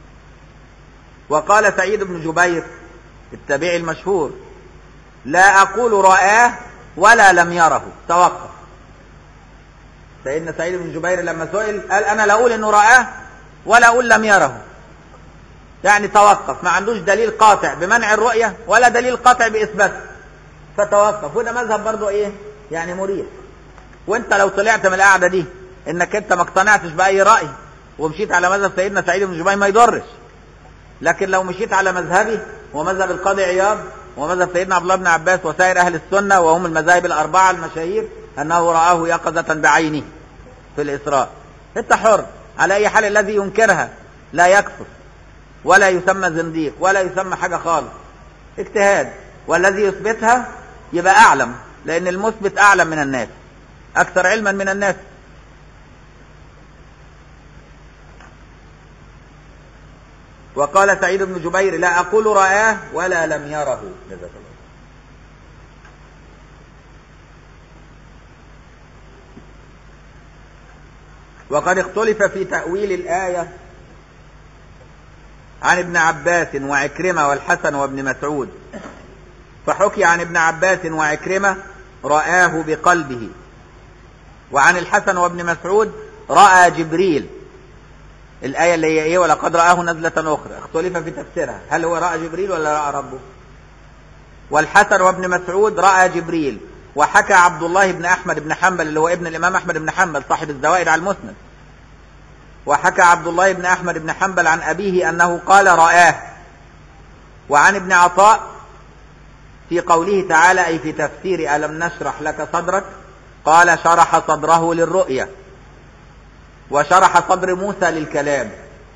وقال سعيد بن جبير التابعي المشهور لا اقول رآه ولا لم يره توقف سيدنا سعيد بن جبير لما سئل قال انا لا اقول انه رآه ولا اقول لم يره يعني توقف ما عندوش دليل قاطع بمنع الرؤية ولا دليل قاطع بإثباتها فتوقف وده مذهب برضه ايه يعني مريح وانت لو طلعت من القعدة دي انك انت ما اقتنعتش بأي رأي ومشيت على مذهب سيدنا سعيد بن جبير ما يضرش لكن لو مشيت على مذهبي ومذهب القاضي عياض ومذهب سيدنا عبد الله بن عباس وسائر اهل السنة وهم المذاهب الاربعة المشاهير انه رآه يقظة بعينه في الاسراء انت حر على اي حال الذي ينكرها لا يكفر ولا يسمى زنديق ولا يسمى حاجة خالص اجتهاد والذي يثبتها يبقى أعلم لأن المثبت أعلم من الناس أكثر علما من الناس وقال سعيد بن جبير لا أقول رآه ولا لم يره جزاك الله وقد اختلف في تأويل الآية عن ابن عباس وعكرمة والحسن وابن مسعود فحكي عن ابن عباس وعكرمة رآه بقلبه وعن الحسن وابن مسعود رأى جبريل الآية اللي هي إيه ولقد رآه نزلة أخرى اختلف في تفسيرها هل هو رأى جبريل ولا رأى ربه والحسن وابن مسعود رأى جبريل وحكى عبد الله بن أحمد بن حنبل اللي هو ابن الإمام أحمد بن حنبل صاحب الزوائد على المسند وحكى عبد الله بن أحمد بن حنبل عن أبيه أنه قال رآه وعن ابن عطاء في قوله تعالى أي في تفسير ألم نشرح لك صدرك قال شرح صدره للرؤية وشرح صدر موسى للكلام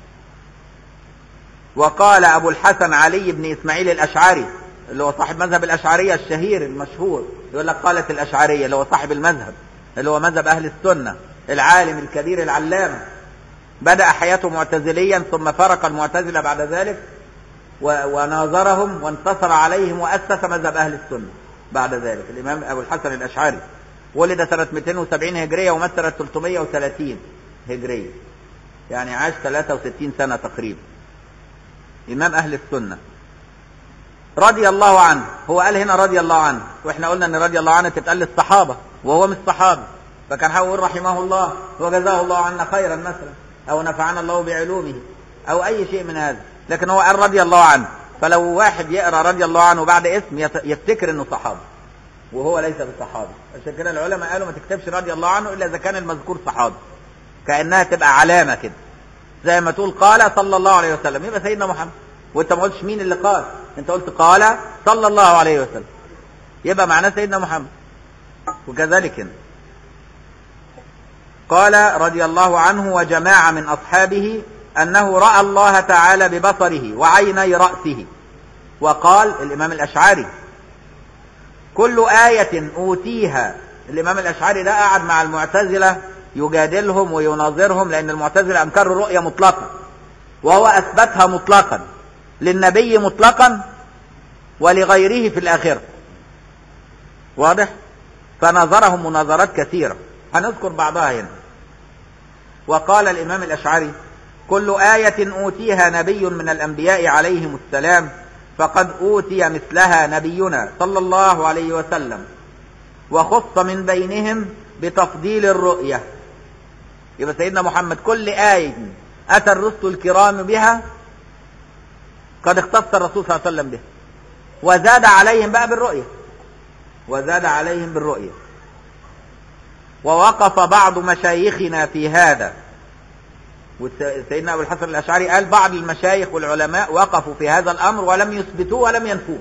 وقال أبو الحسن علي بن إسماعيل الأشعري اللي هو صاحب مذهب الأشعرية الشهير المشهور يقول لك قالت الأشعرية اللي هو صاحب المذهب اللي هو مذهب أهل السنة العالم الكبير العلامة بدأ حياته معتزليا ثم فرق المعتزلة بعد ذلك وناظرهم وانتصر عليهم وأسس مذهب أهل السنة بعد ذلك الإمام أبو الحسن الأشعري ولد سنة 270 هجرية ومات سنة 330 هجرية يعني عاش 63 سنة تقريبا إمام أهل السنة رضي الله عنه هو قال هنا رضي الله عنه واحنا قلنا ان رضي الله عنه تتقال للصحابة وهو مش صحابي فكان هيقول رحمه الله وجزاه الله عنا خيرا مثلا او نفعنا الله بعلومه او اي شيء من هذا لكن هو قال رضي الله عنه فلو واحد يقرا رضي الله عنه بعد اسم يفتكر انه صحابي وهو ليس بصحابي عشان كده العلماء قالوا ما تكتبش رضي الله عنه الا اذا كان المذكور صحابي كانها تبقى علامه كده زي ما تقول قال صلى الله عليه وسلم يبقى سيدنا محمد وانت ما قلتش مين اللي قال انت قلت قال صلى الله عليه وسلم يبقى معناه سيدنا محمد وكذلك هنا قال رضي الله عنه وجماعة من أصحابه أنه رأى الله تعالى ببصره وعيني رأسه وقال الإمام الأشعري كل آية أوتيها الإمام الأشعري ده قعد مع المعتزلة يجادلهم ويناظرهم لأن المعتزلة أنكروا الرؤية مطلقا وهو أثبتها مطلقا للنبي مطلقا ولغيره في الآخرة واضح فنظرهم مناظرات كثيرة هنذكر بعضها هنا وقال الإمام الأشعري كل آية أوتيها نبي من الأنبياء عليهم السلام فقد أوتي مثلها نبينا صلى الله عليه وسلم وخص من بينهم بتفضيل الرؤية يبقى سيدنا محمد كل آية أتى الرسل الكرام بها قد اختص الرسول صلى الله عليه وسلم بها وزاد عليهم بقى بالرؤية وزاد عليهم بالرؤية ووقف بعض مشايخنا في هذا وسيدنا أبو الحسن الأشعري قال بعض المشايخ والعلماء وقفوا في هذا الأمر ولم يثبتوه ولم ينفوه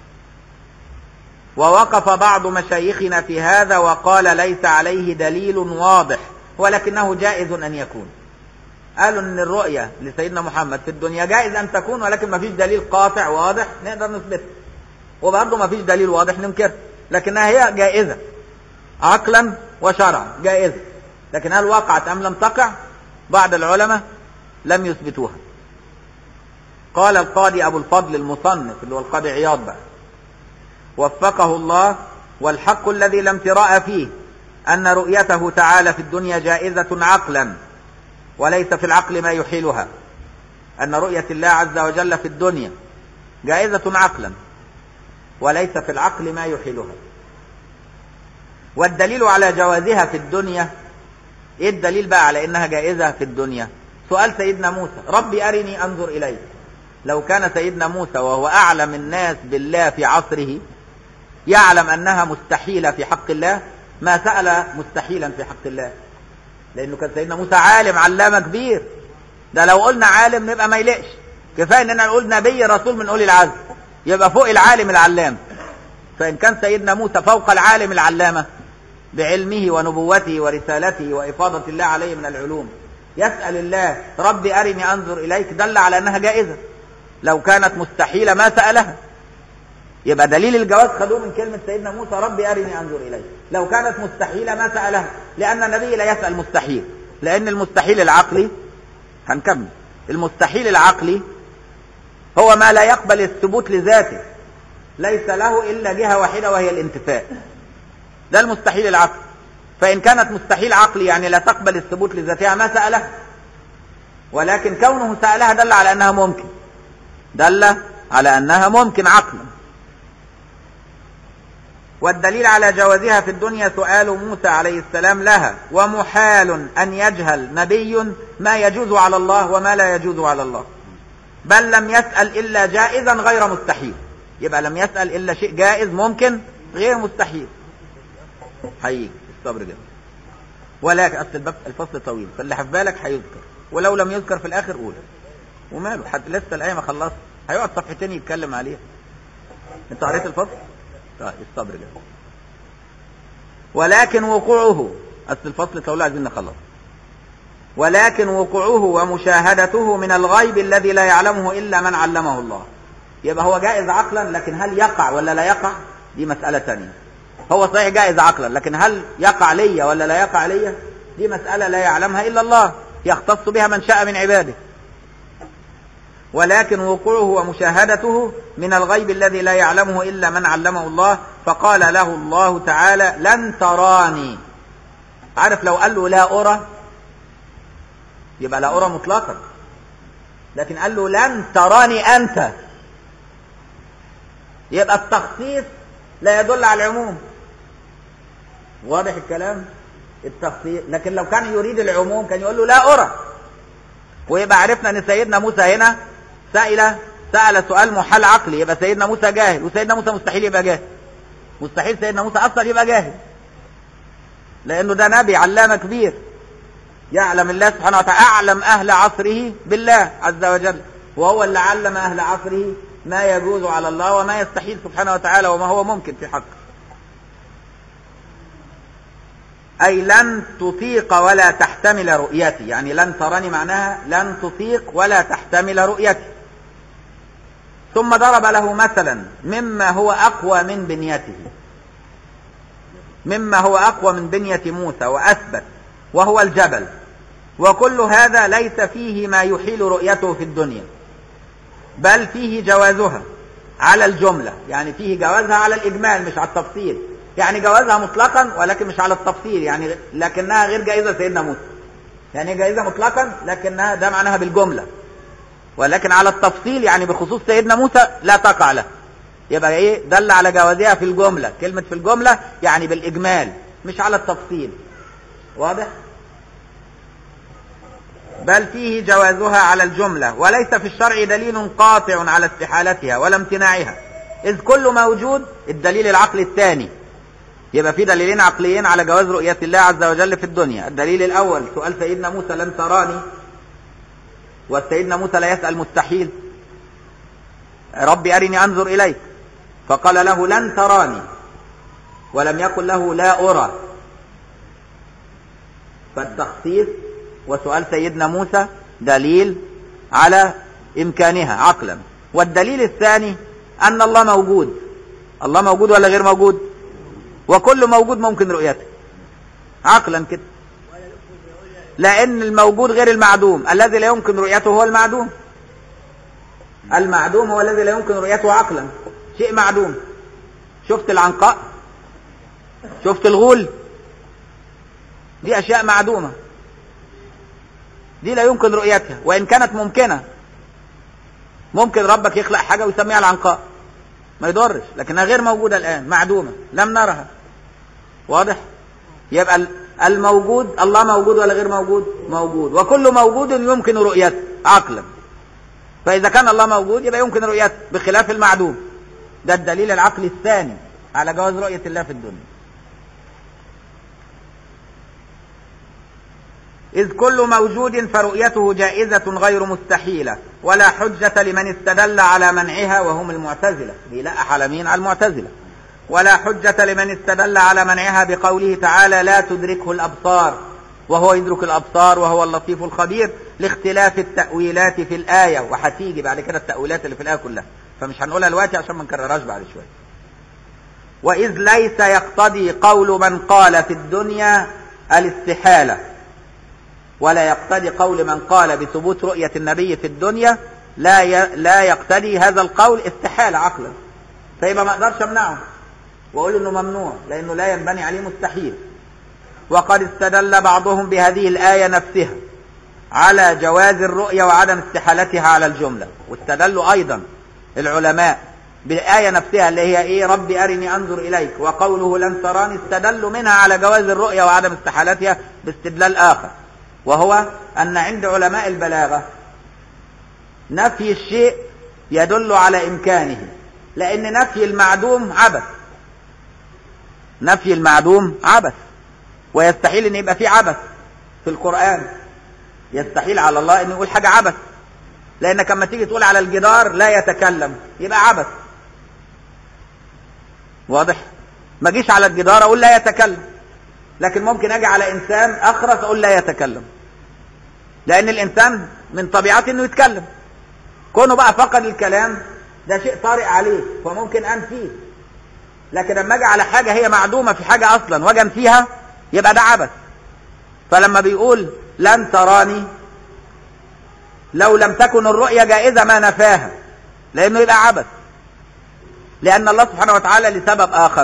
ووقف بعض مشايخنا في هذا وقال ليس عليه دليل واضح ولكنه جائز أن يكون قالوا ان الرؤية لسيدنا محمد في الدنيا جائز ان تكون ولكن ما فيش دليل قاطع واضح نقدر نثبته وبرضه ما فيش دليل واضح ننكره لكنها هي جائزة عقلا وشرعا جائزة لكن هل وقعت ام لم تقع بعض العلماء لم يثبتوها قال القاضي ابو الفضل المصنف اللي هو القاضي عياض بقى وفقه الله والحق الذي لا امتراء فيه ان رؤيته تعالى في الدنيا جائزة عقلا وليس في العقل ما يحيلها أن رؤية الله عز وجل في الدنيا جائزة عقلا وليس في العقل ما يحيلها والدليل على جوازها في الدنيا ايه الدليل بقى على انها جائزة في الدنيا سؤال سيدنا موسى ربي ارني انظر اليك لو كان سيدنا موسى وهو اعلم الناس بالله في عصره يعلم انها مستحيلة في حق الله ما سأل مستحيلا في حق الله لانه كان سيدنا موسى عالم علامه كبير ده لو قلنا عالم نبقى ما يلقش كفايه اننا نقول نبي رسول من اولي العزم يبقى فوق العالم العلام فان كان سيدنا موسى فوق العالم العلامه بعلمه ونبوته ورسالته وافاضه الله عليه من العلوم يسال الله ربي ارني انظر اليك دل على انها جائزه لو كانت مستحيله ما سالها يبقى دليل الجواز خدوه من كلمة سيدنا موسى ربي أرني أنظر إليه لو كانت مستحيلة ما سألها لأن النبي لا يسأل مستحيل لأن المستحيل العقلي هنكمل المستحيل العقلي هو ما لا يقبل الثبوت لذاته ليس له إلا جهة واحدة وهي الانتفاء ده المستحيل العقلي فإن كانت مستحيل عقلي يعني لا تقبل الثبوت لذاتها ما سألها ولكن كونه سألها دل على أنها ممكن دل على أنها ممكن عقلا والدليل على جوازها في الدنيا سؤال موسى عليه السلام لها ومحال أن يجهل نبي ما يجوز على الله وما لا يجوز على الله بل لم يسأل إلا جائزا غير مستحيل يبقى لم يسأل إلا شيء جائز ممكن غير مستحيل هيجي الصبر جدا ولكن أصل الباب الفصل طويل فاللي في بالك هيذكر ولو لم يذكر في الاخر قول وماله حتى لسه الايه ما خلصت هيقعد صفحتين يتكلم عليها انت قريت الفصل طيب الصبر جاي ولكن وقوعه اصل الفصل طويل عايزين نخلص ولكن وقوعه ومشاهدته من الغيب الذي لا يعلمه الا من علمه الله يبقى هو جائز عقلا لكن هل يقع ولا لا يقع دي مسألة تانية هو صحيح جائز عقلا لكن هل يقع لي ولا لا يقع لي دي مسألة لا يعلمها إلا الله يختص بها من شاء من عباده ولكن وقوعه ومشاهدته من الغيب الذي لا يعلمه إلا من علمه الله فقال له الله تعالى لن تراني عارف لو قال له لا أرى يبقى لا أرى مطلقا لكن قال له لن تراني أنت يبقى التخصيص لا يدل على العموم واضح الكلام التخصيص لكن لو كان يريد العموم كان يقول له لا أرى ويبقى عرفنا ان سيدنا موسى هنا سأل سأل سؤال محال عقلي يبقى سيدنا موسى جاهل وسيدنا موسى مستحيل يبقى جاهل مستحيل سيدنا موسى اصلا يبقى جاهل لانه ده نبي علامه كبير يعلم الله سبحانه وتعالى اعلم اهل عصره بالله عز وجل وهو اللي علم اهل عصره ما يجوز على الله وما يستحيل سبحانه وتعالى وما هو ممكن في حقه أي لن تطيق ولا تحتمل رؤيتي يعني لن تراني معناها لن تطيق ولا تحتمل رؤيتي ثم ضرب له مثلا مما هو أقوى من بنيته مما هو أقوى من بنية موسى وأثبت وهو الجبل وكل هذا ليس فيه ما يحيل رؤيته في الدنيا بل فيه جوازها على الجملة يعني فيه جوازها على الإجمال مش على التفصيل يعني جوازها مطلقا ولكن مش على التفصيل يعني لكنها غير جائزة سيدنا موسى يعني جائزة مطلقا لكنها ده معناها بالجملة ولكن على التفصيل يعني بخصوص سيدنا موسى لا تقع له يبقى ايه دل على جوازها في الجملة كلمة في الجملة يعني بالإجمال مش على التفصيل واضح بل فيه جوازها على الجملة وليس في الشرع دليل قاطع على استحالتها ولا امتناعها إذ كل موجود الدليل العقلي الثاني يبقى في دليلين عقليين على جواز رؤية الله عز وجل في الدنيا الدليل الأول سؤال سيدنا موسى لن تراني وسيدنا موسى لا يسأل مستحيل ربي أرني أنظر إليك فقال له لن تراني ولم يقل له لا أرى فالتخصيص وسؤال سيدنا موسى دليل على إمكانها عقلا والدليل الثاني أن الله موجود الله موجود ولا غير موجود وكل موجود ممكن رؤيته عقلا كده لأن الموجود غير المعدوم الذي لا يمكن رؤيته هو المعدوم المعدوم هو الذي لا يمكن رؤيته عقلا شيء معدوم شفت العنقاء شفت الغول دي أشياء معدومة دي لا يمكن رؤيتها وإن كانت ممكنة ممكن ربك يخلق حاجة ويسميها العنقاء ما يضرش لكنها غير موجودة الآن معدومة لم نرها واضح يبقى الموجود الله موجود ولا غير موجود موجود وكل موجود يمكن رؤيته عقلا فإذا كان الله موجود يبقى يمكن رؤيته بخلاف المعدوم ده الدليل العقلي الثاني على جواز رؤية الله في الدنيا إذ كل موجود فرؤيته جائزة غير مستحيلة ولا حجة لمن استدل على منعها وهم المعتزلة بيلقح على مين على المعتزلة ولا حجة لمن استدل على منعها بقوله تعالى لا تدركه الأبصار وهو يدرك الأبصار وهو اللطيف الخبير لاختلاف التأويلات في الآية وهتيجي بعد كده التأويلات اللي في الآية كلها فمش هنقولها دلوقتي عشان ما نكررهاش بعد شوية وإذ ليس يقتضي قول من قال في الدنيا الاستحالة ولا يقتضي قول من قال بثبوت رؤية النبي في الدنيا لا ي... لا يقتضي هذا القول استحالة عقلا فيبقى ما اقدرش امنعه واقول انه ممنوع لانه لا ينبني عليه مستحيل وقد استدل بعضهم بهذه الآية نفسها على جواز الرؤية وعدم استحالتها على الجملة واستدلوا أيضا العلماء بالآية نفسها اللي هي إيه ربي أرني أنظر إليك وقوله لن تراني استدلوا منها على جواز الرؤية وعدم استحالتها باستدلال آخر وهو أن عند علماء البلاغة نفي الشيء يدل على إمكانه لأن نفي المعدوم عبث نفي المعدوم عبث ويستحيل أن يبقى فيه عبث في القرآن يستحيل على الله انه يقول حاجة عبث لانك لما تيجي تقول على الجدار لا يتكلم يبقى عبث واضح ما اجيش على الجدار اقول لا يتكلم لكن ممكن اجي على انسان اخرس اقول لا يتكلم لان الانسان من طبيعته انه يتكلم كونه بقى فقد الكلام ده شيء طارئ عليه فممكن انفيه لكن لما اجي على حاجه هي معدومه في حاجه اصلا واجي انفيها يبقى ده عبث فلما بيقول لن تراني لو لم تكن الرؤيا جائزه ما نفاها لانه يبقى عبث لان الله سبحانه وتعالى لسبب اخر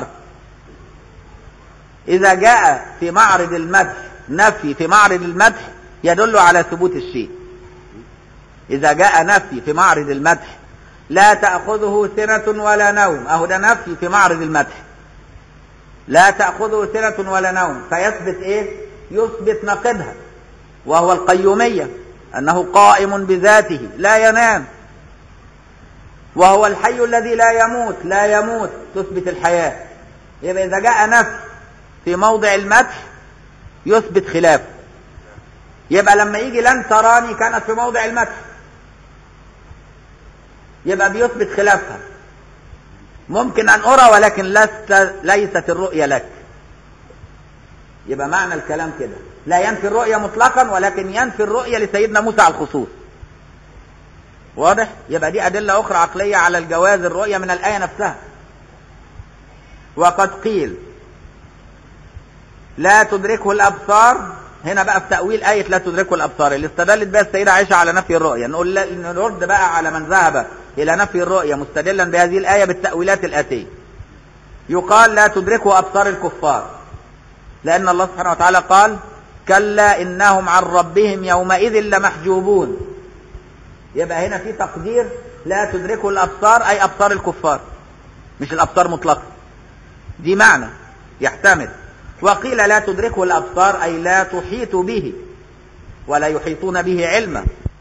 اذا جاء في معرض المدح نفي في معرض المدح يدل على ثبوت الشيء إذا جاء نفي في معرض المدح لا تأخذه سنة ولا نوم أهو ده نفي في معرض المدح لا تأخذه سنة ولا نوم فيثبت إيه يثبت نقدها وهو القيومية أنه قائم بذاته لا ينام وهو الحي الذي لا يموت لا يموت تثبت الحياة يبقى إذا جاء نفي في موضع المدح يثبت خلافه يبقى لما يجي لن تراني كانت في موضع المدح يبقى بيثبت خلافها ممكن أن أرى ولكن لست ليست الرؤية لك يبقى معنى الكلام كده لا ينفي الرؤية مطلقا ولكن ينفي الرؤية لسيدنا موسى على الخصوص واضح يبقى دي أدلة أخرى عقلية على الجواز الرؤية من الآية نفسها وقد قيل لا تدركه الأبصار هنا بقى في تأويل آية لا تدركه الأبصار اللي استدلت بها السيدة عائشة على نفي الرؤية نقول لا نرد بقى على من ذهب إلى نفي الرؤية مستدلا بهذه الآية بالتأويلات الآتية يقال لا تدركه أبصار الكفار لأن الله سبحانه وتعالى قال كلا إنهم عن ربهم يومئذ لمحجوبون يبقى هنا في تقدير لا تدركه الأبصار أي أبصار الكفار مش الأبصار مطلقا دي معنى يحتمل وقيل لا تدركه الأبصار أي لا تحيط به ولا يحيطون به علما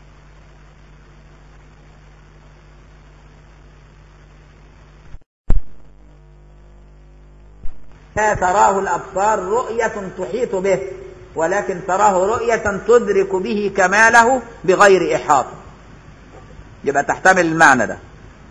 لا تراه الأبصار رؤية تحيط به ولكن تراه رؤية تدرك به كماله بغير إحاطة يبقى تحتمل المعنى ده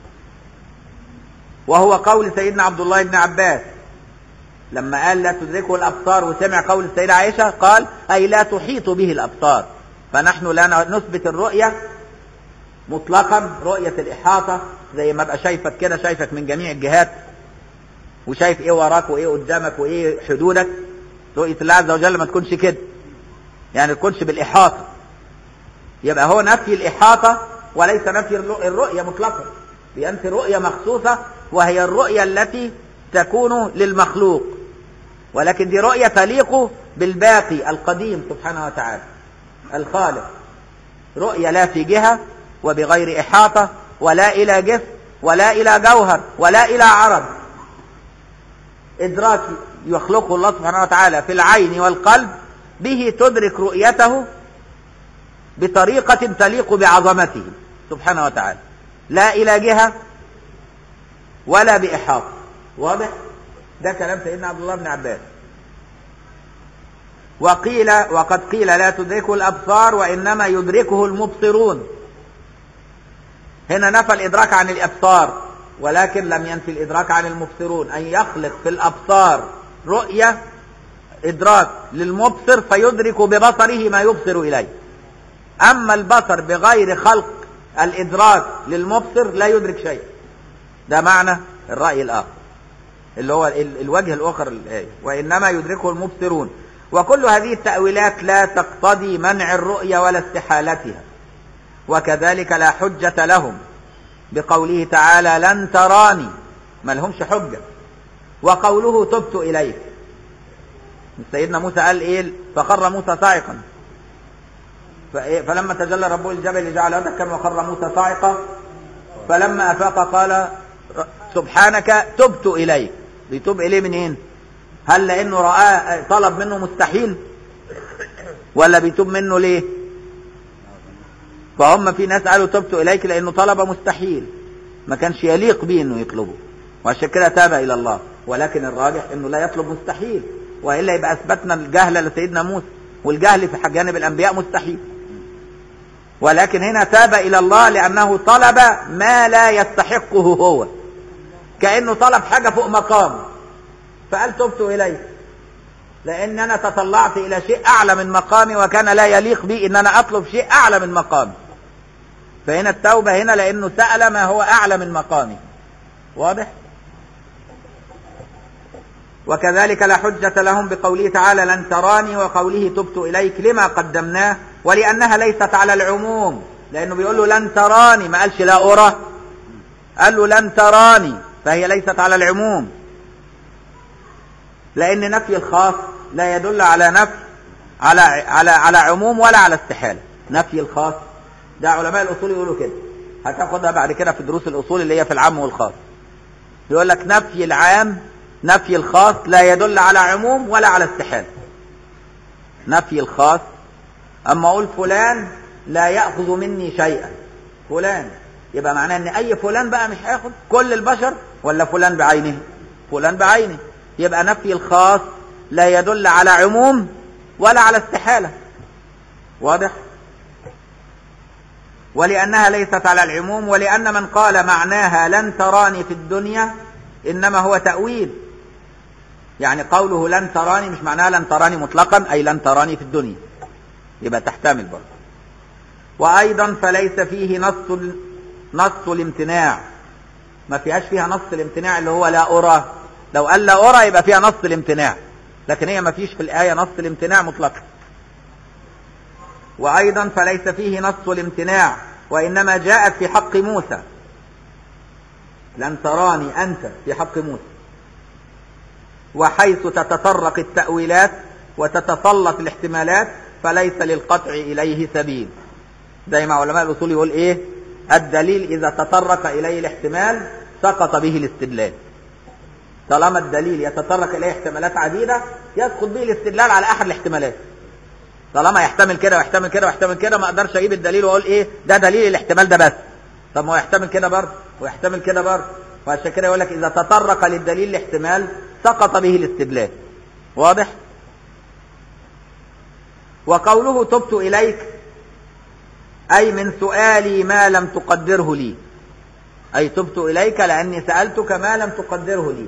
وهو قول سيدنا عبد الله بن عباس لما قال لا تدركه الأبصار وسمع قول السيدة عائشة قال أي لا تحيط به الأبصار فنحن لا نثبت الرؤية مطلقا رؤية الإحاطة زي ما ابقى شايفك كده شايفك من جميع الجهات وشايف ايه وراك وايه قدامك وايه حدودك رؤية الله عز وجل ما تكونش كده يعني تكونش بالإحاطة يبقى هو نفي الإحاطة وليس نفي الرؤية مطلقا بينفي رؤية مخصوصة وهي الرؤية التي تكون للمخلوق ولكن دي رؤية تليق بالباقي القديم سبحانه وتعالى الخالق رؤية لا في جهة وبغير إحاطة ولا إلى جسم ولا إلى جوهر ولا إلى عرض إدراك يخلقه الله سبحانه وتعالى في العين والقلب به تدرك رؤيته بطريقة تليق بعظمته سبحانه وتعالى لا إلى جهة ولا بإحاطة واضح ده كلام سيدنا عبد الله بن عباس وقيل وقد قيل لا تدركه الأبصار وإنما يدركه المبصرون هنا نفى الإدراك عن الأبصار ولكن لم ينفي الإدراك عن المبصرون أن يخلق في الأبصار رؤية إدراك للمبصر فيدرك ببصره ما يبصر إليه أما البصر بغير خلق الإدراك للمبصر لا يدرك شيء ده معنى الرأي الآخر اللي هو الوجه الآخر للآية وإنما يدركه المبصرون وكل هذه التأويلات لا تقتضي منع الرؤية ولا استحالتها وكذلك لا حجة لهم بقوله تعالى لن تراني ما لهمش حجة وقوله تبت إليك سيدنا موسى قال إيه فخر موسى صاعقا فلما تجلى ربه الجبل جعل دكا وخر موسى صاعقا فلما أفاق قال سبحانك تبت إليك بيتوب إليه منين هل لأنه رآه طلب منه مستحيل ولا بيتوب منه ليه فهم في ناس قالوا تبت إليك لأنه طلب مستحيل ما كانش يليق به أنه يطلبه وعشان كده تاب إلى الله ولكن الراجح أنه لا يطلب مستحيل وإلا يبقى أثبتنا الجهل لسيدنا موسى والجهل في جانب الأنبياء مستحيل ولكن هنا تاب إلى الله لأنه طلب ما لا يستحقه هو كأنه طلب حاجة فوق مقامه فقال تبت إليه لأن أنا تطلعت إلى شيء أعلى من مقامي وكان لا يليق بي إن أنا أطلب شيء أعلى من مقامي فهنا التوبة هنا لأنه سأل ما هو أعلى من مقامه واضح؟ وكذلك لا حجة لهم بقوله تعالى لن تراني وقوله تبت إليك لما قدمناه ولأنها ليست على العموم لأنه بيقول له لن تراني ما قالش لا أرى قال له لن تراني فهي ليست على العموم لأن نفي الخاص لا يدل على نفي على على على عموم ولا على استحالة نفي الخاص ده علماء الأصول يقولوا كده هتاخدها بعد كده في دروس الأصول اللي هي في العام والخاص يقول لك نفي العام نفي الخاص لا يدل على عموم ولا على استحالة نفي الخاص أما أقول فلان لا يأخذ مني شيئا فلان يبقى معناه ان اي فلان بقى مش هياخد كل البشر ولا فلان بعينه فلان بعينه يبقى نفي الخاص لا يدل على عموم ولا على استحالة واضح ولأنها ليست على العموم ولأن من قال معناها لن تراني في الدنيا إنما هو تأويل يعني قوله لن تراني مش معناها لن تراني مطلقا أي لن تراني في الدنيا يبقى تحتمل برضه وأيضا فليس فيه نص نص الامتناع ما فيهاش فيها نص الامتناع اللي هو لا أرى لو قال لا أرى يبقى فيها نص الامتناع لكن هي ما فيش في الآية نص الامتناع مطلقا وأيضا فليس فيه نص الامتناع وإنما جاءت في حق موسى لن تراني أنت في حق موسى وحيث تتطرق التأويلات وتتسلط الاحتمالات فليس للقطع إليه سبيل زي ما علماء الأصول يقول إيه الدليل إذا تطرق إليه الاحتمال سقط به الاستدلال طالما الدليل يتطرق إليه احتمالات عديدة يسقط به الاستدلال على أحد الاحتمالات طالما يحتمل كده ويحتمل كده ويحتمل كده ما اقدرش اجيب الدليل واقول ايه ده دليل الاحتمال ده بس طب ما هو يحتمل كده برضه ويحتمل كده برضه وعشان كده يقول لك اذا تطرق للدليل الاحتمال سقط به الاستدلال واضح وقوله تبت اليك اي من سؤالي ما لم تقدره لي اي تبت اليك لاني سالتك ما لم تقدره لي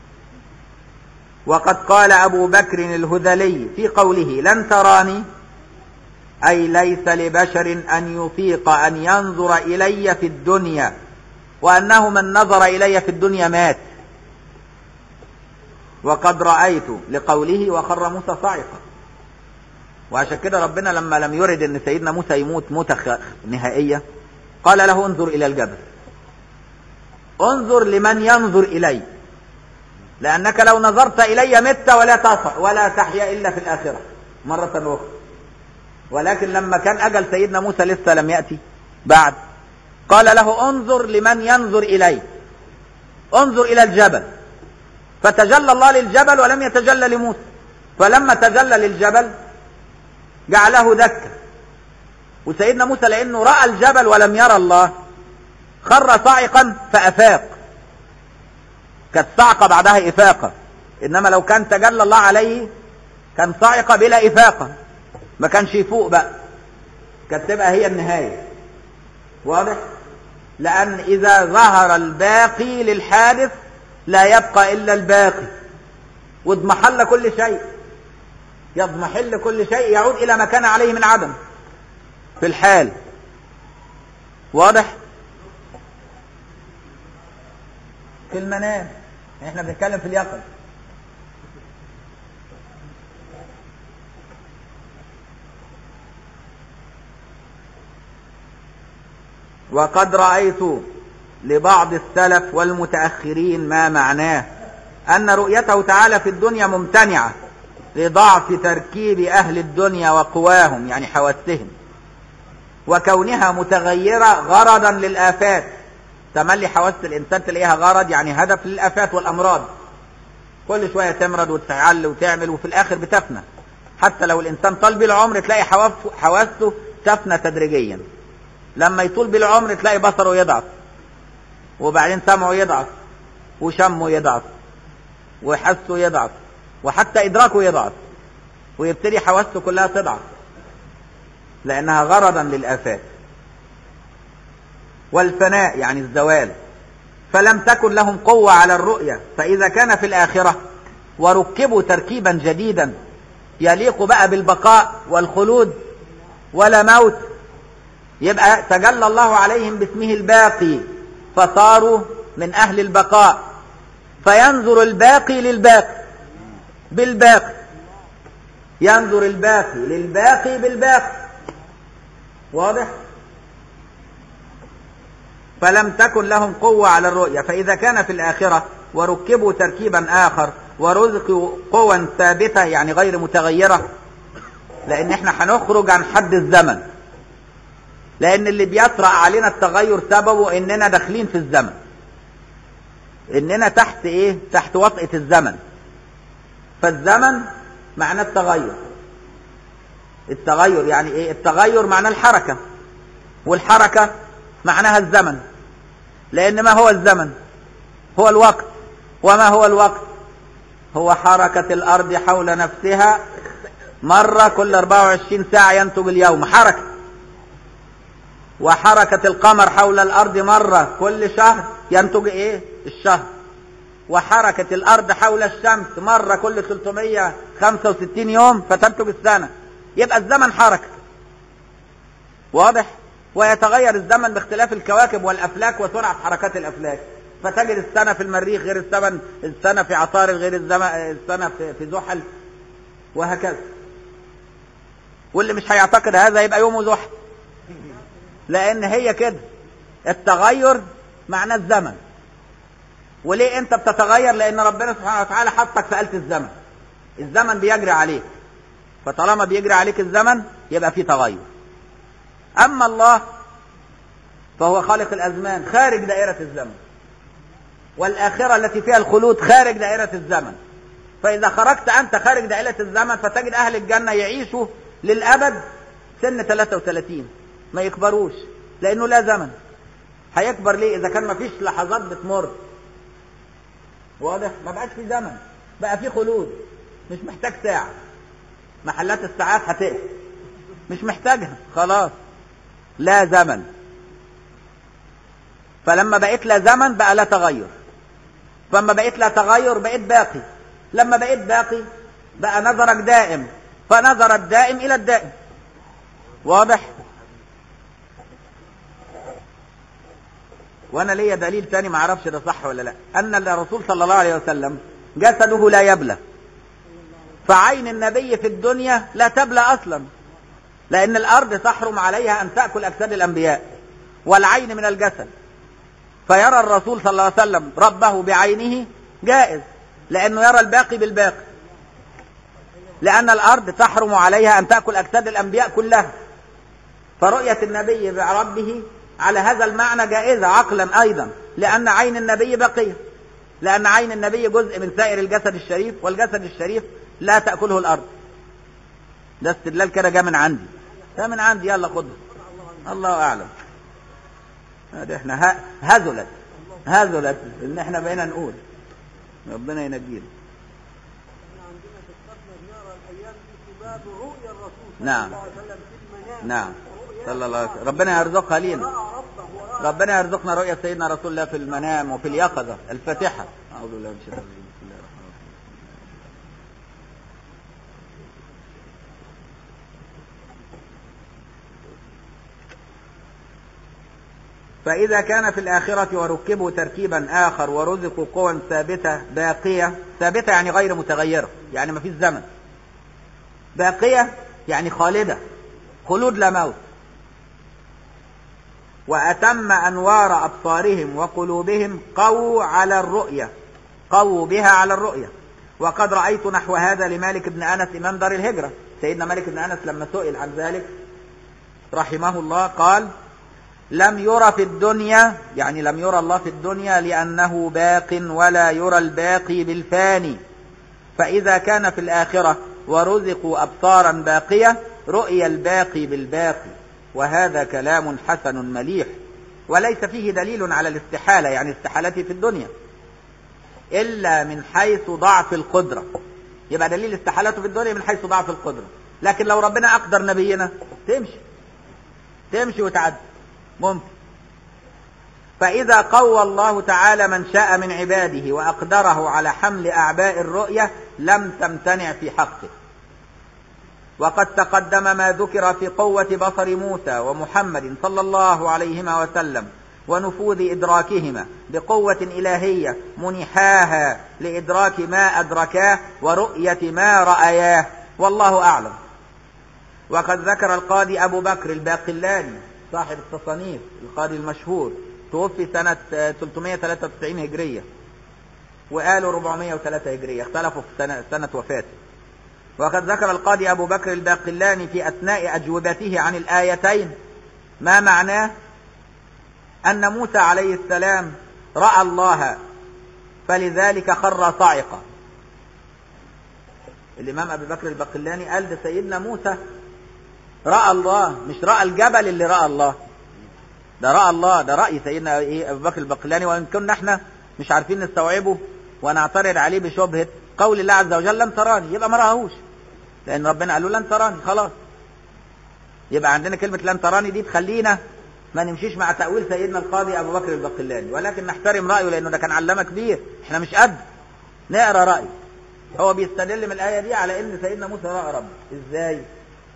وقد قال أبو بكر الهذلي في قوله لن تراني أي ليس لبشر أن يطيق أن ينظر إلي في الدنيا وأنه من نظر إلي في الدنيا مات وقد رأيت لقوله وخر موسى صاعقا وعشان كده ربنا لما لم يرد أن سيدنا موسى يموت موتة نهائية قال له انظر إلى الجبل انظر لمن ينظر إلي لأنك لو نظرت إلي مت ولا تصح ولا تحيا إلا في الآخرة مرة أخرى ولكن لما كان أجل سيدنا موسى لسه لم يأتي بعد قال له انظر لمن ينظر إلي انظر إلى الجبل فتجلى الله للجبل ولم يتجلى لموسى فلما تجلى للجبل جعله دكا وسيدنا موسى لأنه رأى الجبل ولم يرى الله خر صاعقا فأفاق كانت صعقة بعدها إفاقة إنما لو كان تجلى الله عليه كان صاعقة بلا إفاقة ما كانش يفوق بقى كانت تبقى هي النهاية واضح لأن إذا ظهر الباقي للحادث لا يبقى إلا الباقي واضمحل كل شيء يضمحل كل شيء يعود إلى ما كان عليه من عدم في الحال واضح في المنام احنا بنتكلم في اليقظة وقد رأيت لبعض السلف والمتأخرين ما معناه أن رؤيته تعالى في الدنيا ممتنعة لضعف تركيب أهل الدنيا وقواهم يعني حواسهم وكونها متغيرة غرضا للآفات تملي حواس الإنسان تلاقيها غرض يعني هدف للآفات والأمراض كل شوية تمرض وتعل وتعمل وفي الآخر بتفنى حتى لو الإنسان طال بالعمر تلاقي حواسه تفنى تدريجيا لما يطول بالعمر تلاقي بصره يضعف وبعدين سمعه يضعف وشمه يضعف وحسه يضعف وحتى إدراكه يضعف ويبتدي حواسه كلها تضعف لأنها غرضا للآفات والفناء يعني الزوال فلم تكن لهم قوة على الرؤية فإذا كان في الآخرة وركبوا تركيبا جديدا يليق بقى بالبقاء والخلود ولا موت يبقى تجلى الله عليهم باسمه الباقي فصاروا من أهل البقاء فينظر الباقي للباقي بالباقي ينظر الباقي للباقي بالباقي واضح فلم تكن لهم قوة على الرؤية فإذا كان في الآخرة وركبوا تركيبا آخر ورزقوا قوى ثابتة يعني غير متغيرة لأن احنا هنخرج عن حد الزمن لأن اللي بيطرأ علينا التغير سببه إننا داخلين في الزمن إننا تحت إيه؟ تحت وطئة الزمن فالزمن معناه التغير التغير يعني إيه؟ التغير معناه الحركة والحركة معناها الزمن لأن ما هو الزمن هو الوقت وما هو الوقت هو حركة الأرض حول نفسها مرة كل 24 ساعة ينتج اليوم حركة وحركة القمر حول الأرض مرة كل شهر ينتج إيه الشهر وحركة الأرض حول الشمس مرة كل 365 يوم فتنتج السنة يبقى الزمن حركة واضح ويتغير الزمن باختلاف الكواكب والأفلاك وسرعة حركات الأفلاك فتجد السنة في المريخ غير الزمن السنة في عطارد غير الزمن السنة في, في زحل وهكذا واللي مش هيعتقد هذا يبقى يومه زحل لأن هي كده التغير معناه الزمن وليه انت بتتغير لان ربنا سبحانه وتعالى حطك في آلة الزمن الزمن بيجري عليك فطالما بيجري عليك الزمن يبقى في تغير اما الله فهو خالق الازمان خارج دائرة الزمن والاخرة التي فيها الخلود خارج دائرة الزمن فاذا خرجت انت خارج دائرة الزمن فتجد اهل الجنة يعيشوا للابد سن 33 ما يكبروش لانه لا زمن هيكبر ليه اذا كان ما فيش لحظات بتمر واضح ما بقاش في زمن بقى في خلود مش محتاج ساعة محلات الساعات هتقفل مش محتاجها خلاص لا زمن فلما بقيت لا زمن بقى لا تغير فلما بقيت لا تغير بقيت باقي لما بقيت باقي بقى نظرك دائم فنظر الدائم الى الدائم واضح وانا ليا دليل تاني ما اعرفش ده صح ولا لا ان الرسول صلى الله عليه وسلم جسده لا يبلى فعين النبي في الدنيا لا تبلى اصلا لان الارض تحرم عليها ان تاكل اجساد الانبياء والعين من الجسد فيرى الرسول صلى الله عليه وسلم ربه بعينه جائز لانه يرى الباقي بالباقي لان الارض تحرم عليها ان تاكل اجساد الانبياء كلها فرؤيه النبي بربه على هذا المعنى جائزة عقلا أيضا لأن عين النبي بقية لأن عين النبي جزء من سائر الجسد الشريف والجسد الشريف لا تأكله الأرض ده استدلال كده جاء من عندي ده من عندي يلا خده الله أعلم هذا احنا هزلت هزلت ان احنا بقينا نقول ربنا ينجينا نعم نعم صلى الله عليه وسلم ربنا يرزقها لينا ربنا يرزقنا رؤية سيدنا رسول الله في المنام وفي اليقظة الفاتحة أعوذ بالله من الشيطان الرجيم بسم الله الرحمن الرحيم فإذا كان في الآخرة وركبوا تركيبا آخر ورزقوا قوى ثابتة باقية ثابتة يعني غير متغيرة يعني ما فيش زمن باقية يعني خالدة خلود لا موت وأتم أنوار أبصارهم وقلوبهم قووا على الرؤية قووا بها على الرؤية وقد رأيت نحو هذا لمالك بن أنس إمام دار الهجرة سيدنا مالك بن أنس لما سئل عن ذلك رحمه الله قال لم يرى في الدنيا يعني لم يرى الله في الدنيا لأنه باق ولا يرى الباقي بالفاني فإذا كان في الآخرة ورزقوا أبصارا باقية رؤي الباقي بالباقي وهذا كلام حسن مليح وليس فيه دليل على الاستحالة يعني استحالته في الدنيا إلا من حيث ضعف القدرة يبقى دليل استحالته في الدنيا من حيث ضعف القدرة لكن لو ربنا أقدر نبينا تمشي تمشي وتعدي ممكن فإذا قوى الله تعالى من شاء من عباده وأقدره على حمل أعباء الرؤية لم تمتنع في حقه وقد تقدم ما ذكر في قوة بصر موسى ومحمد صلى الله عليهما وسلم ونفوذ إدراكهما بقوة إلهية منحاها لإدراك ما أدركاه ورؤية ما رأياه والله أعلم وقد ذكر القاضي أبو بكر الباقلاني صاحب التصانيف القاضي المشهور توفي سنة 393 هجرية وقالوا 403 هجرية اختلفوا في سنة, سنة وفاته وقد ذكر القاضي أبو بكر الباقلاني في أثناء أجوبته عن الآيتين ما معناه أن موسى عليه السلام رأى الله فلذلك خر صاعقا الإمام أبي بكر الباقلاني قال ده سيدنا موسى رأى الله مش رأى الجبل اللي رأى الله ده رأى الله ده رأي سيدنا إيه أبو بكر الباقلاني وإن كنا احنا مش عارفين نستوعبه ونعترض عليه بشبهة قول الله عز وجل لن تراني يبقى ما رأهوش لأن ربنا قال له لن تراني خلاص يبقى عندنا كلمة لن تراني دي تخلينا ما نمشيش مع تأويل سيدنا القاضي أبو بكر الباقلاني ولكن نحترم رأيه لأنه ده كان علامة كبير احنا مش قد نقرا رأيه هو بيستدل من الآية دي على إن سيدنا موسى رأى ربه إزاي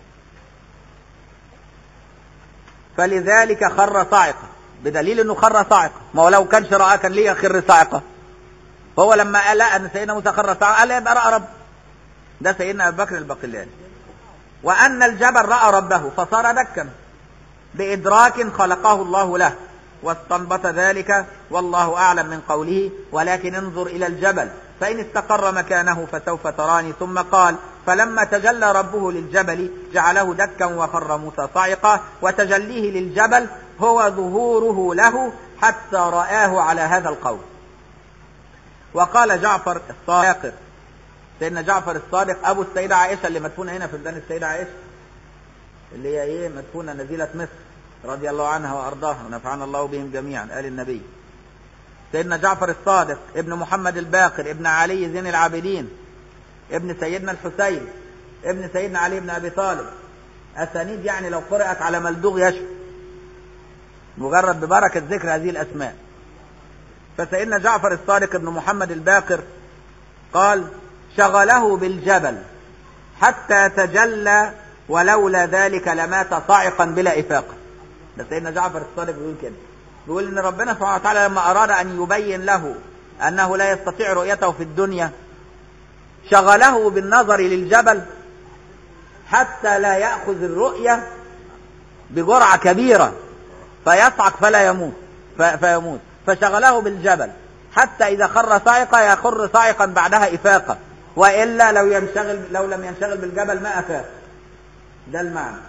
فلذلك خر صاعقة بدليل انه خر صاعقة ما هو لو كانش رأى كان ليه خر صاعقة هو لما قال ان سيدنا موسى خر صاعقة قال يبقى رأى رب ده سيدنا ابو بكر الباقلاني وان الجبل رأى ربه فصار دكا بإدراك خلقه الله له واستنبط ذلك والله أعلم من قوله ولكن انظر إلى الجبل فإن استقر مكانه فسوف تراني ثم قال فلما تجلى ربه للجبل جعله دكا وخر موسى صاعقا وتجليه للجبل هو ظهوره له حتى رآه على هذا القول وقال جعفر الصادق سيدنا جعفر الصادق أبو السيدة عائشة اللي مدفونة هنا في بلدان السيدة عائشة اللي هي ايه مدفونة نزيلة مصر رضي الله عنها وأرضاها ونفعنا الله بهم جميعا آل النبي سيدنا جعفر الصادق ابن محمد الباقر ابن علي زين العابدين ابن سيدنا الحسين ابن سيدنا علي بن أبي طالب أسانيد يعني لو قرأت على ملدوغ يشفى مجرد ببركة ذكر هذه الأسماء فسيدنا جعفر الصادق ابن محمد الباقر قال شغله بالجبل حتى تجلى ولولا ذلك لمات صاعقا بلا إفاقة ده سيدنا جعفر الصادق بيقول كده بيقول ان ربنا سبحانه وتعالى لما اراد ان يبين له انه لا يستطيع رؤيته في الدنيا شغله بالنظر للجبل حتى لا يأخذ الرؤية بجرعة كبيرة فيصعق فلا يموت فيموت فشغله بالجبل حتى إذا خر صاعقة يخر صاعقا بعدها إفاقة وإلا لو ينشغل لو لم ينشغل بالجبل ما أفاق ده المعنى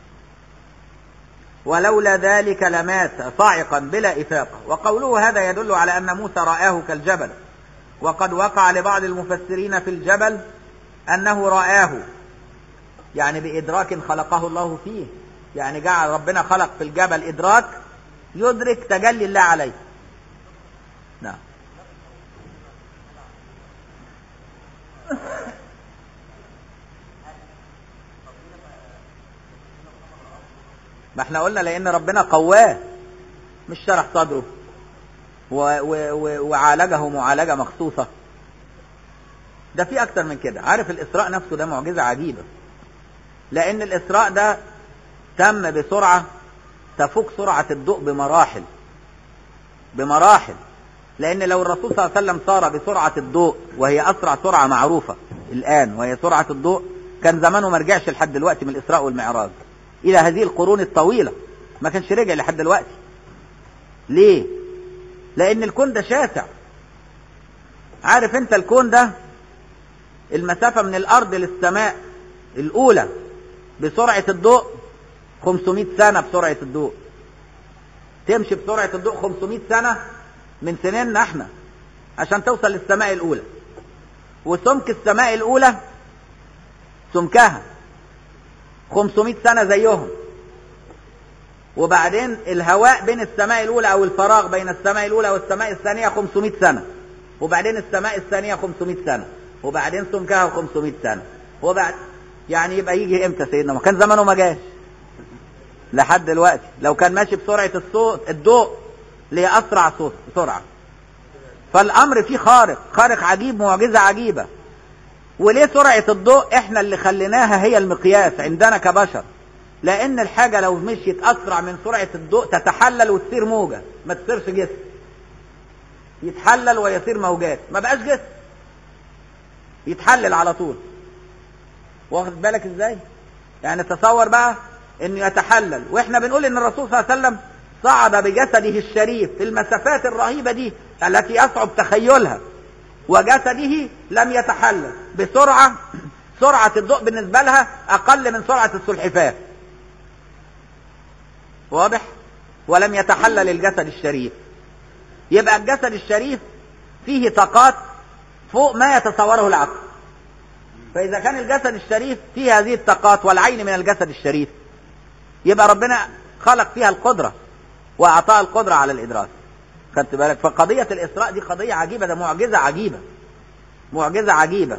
ولولا ذلك لمات صاعقا بلا إفاقة وقوله هذا يدل على أن موسى رآه كالجبل وقد وقع لبعض المفسرين في الجبل أنه رآه يعني بإدراك خلقه الله فيه يعني جعل ربنا خلق في الجبل إدراك يدرك تجلي الله عليه نعم ما احنا قلنا لان ربنا قواه مش شرح صدره و و و وعالجه معالجة مخصوصة ده في اكتر من كده عارف الاسراء نفسه ده معجزة عجيبة لان الاسراء ده تم بسرعة تفوق سرعة الضوء بمراحل بمراحل لان لو الرسول صلى الله عليه وسلم صار بسرعة الضوء وهي اسرع سرعة معروفة الان وهي سرعة الضوء كان زمانه ما رجعش لحد دلوقتي من الاسراء والمعراج الى هذه القرون الطويلة ما كانش رجع لحد دلوقتي ليه لان الكون ده شاسع عارف انت الكون ده المسافة من الارض للسماء الاولى بسرعة الضوء 500 سنة بسرعة الضوء تمشي بسرعة الضوء 500 سنة من سنيننا احنا عشان توصل للسماء الاولى وسمك السماء الاولى سمكها 500 سنة زيهم وبعدين الهواء بين السماء الأولى أو الفراغ بين السماء الأولى والسماء الثانية 500 سنة وبعدين السماء الثانية 500 سنة وبعدين سمكها 500 سنة وبعد يعني يبقى يجي امتى سيدنا ما كان زمانه ما جاش لحد دلوقتي لو كان ماشي بسرعة الصوت الضوء لأسرع صوت سرعة فالأمر فيه خارق خارق عجيب معجزة عجيبة وليه سرعة الضوء احنا اللي خليناها هي المقياس عندنا كبشر لأن الحاجة لو مشيت أسرع من سرعة الضوء تتحلل وتصير موجة ما تصيرش جسم يتحلل ويصير موجات ما بقاش جسم يتحلل على طول واخد بالك ازاي يعني تصور بقى انه يتحلل واحنا بنقول ان الرسول صلى الله عليه وسلم صعد بجسده الشريف في المسافات الرهيبة دي التي يصعب تخيلها وجسده لم يتحلل بسرعة سرعة الضوء بالنسبة لها أقل من سرعة السلحفاة واضح ولم يتحلل الجسد الشريف يبقى الجسد الشريف فيه طاقات فوق ما يتصوره العقل فإذا كان الجسد الشريف فيه هذه الطاقات والعين من الجسد الشريف يبقى ربنا خلق فيها القدرة وأعطاها القدرة على الإدراك خدت بالك فقضية الإسراء دي قضية عجيبة ده معجزة عجيبة معجزة عجيبة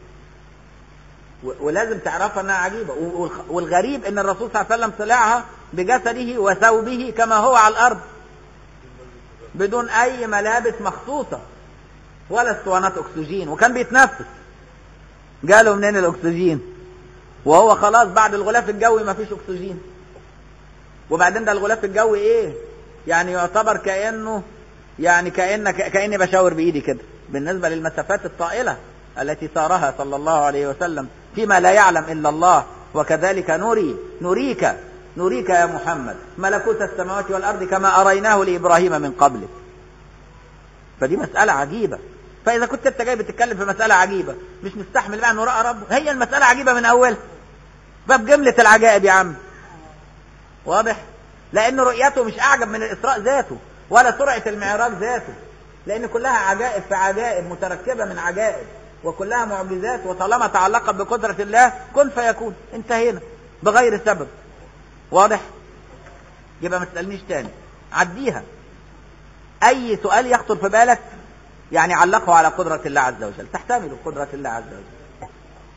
ولازم تعرفها انها عجيبة والغريب ان الرسول صلى الله عليه وسلم طلعها بجسده وثوبه كما هو على الارض بدون اي ملابس مخصوصة ولا اسطوانات اكسجين وكان بيتنفس جاله منين الاكسجين وهو خلاص بعد الغلاف الجوي ما فيش اكسجين وبعدين ده الغلاف الجوي ايه يعني يعتبر كانه يعني كأن كأني بشاور بإيدي كده بالنسبة للمسافات الطائلة التي سارها صلى الله عليه وسلم فيما لا يعلم إلا الله وكذلك نري نريك نريك يا محمد ملكوت السماوات والأرض كما أريناه لإبراهيم من قبلك فدي مسألة عجيبة فإذا كنت أنت جاي بتتكلم في مسألة عجيبة مش مستحمل بقى أنه رأى ربه هي المسألة عجيبة من أولها باب جملة العجائب يا عم واضح لأن رؤيته مش أعجب من الإسراء ذاته ولا سرعة المعراج ذاته لأن كلها عجائب في عجائب متركبة من عجائب وكلها معجزات وطالما تعلقت بقدرة الله كن فيكون انتهينا بغير سبب واضح يبقى ما تسألنيش تاني عديها أي سؤال يخطر في بالك يعني علقه على قدرة الله عز وجل تحتمل قدرة الله عز وجل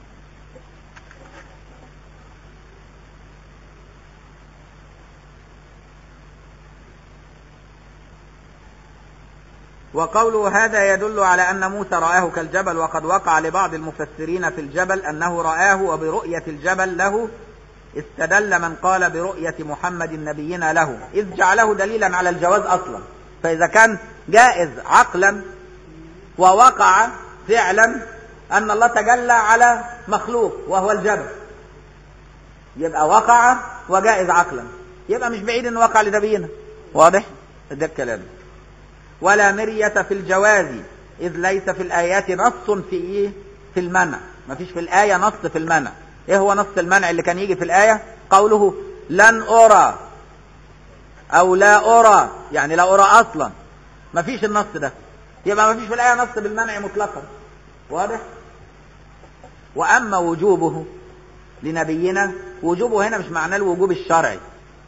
وقوله هذا يدل على أن موسى رآه كالجبل وقد وقع لبعض المفسرين في الجبل أنه رآه وبرؤية الجبل له استدل من قال برؤية محمد نبينا له إذ جعله دليلا على الجواز أصلا فإذا كان جائز عقلا ووقع فعلا أن الله تجلى على مخلوق وهو الجبل يبقى وقع وجائز عقلا يبقى مش بعيد أنه وقع لنبينا واضح ده الكلام ولا مرية في الجواز إذ ليس في الآيات نص في إيه؟ في المنع ما فيش في الآية نص في المنع إيه هو نص المنع اللي كان يجي في الآية قوله لن أرى أو لا أرى يعني لا أرى أصلا ما فيش النص ده يبقى ما فيش في الآية نص بالمنع مطلقا واضح وأما وجوبه لنبينا وجوبه هنا مش معناه الوجوب الشرعي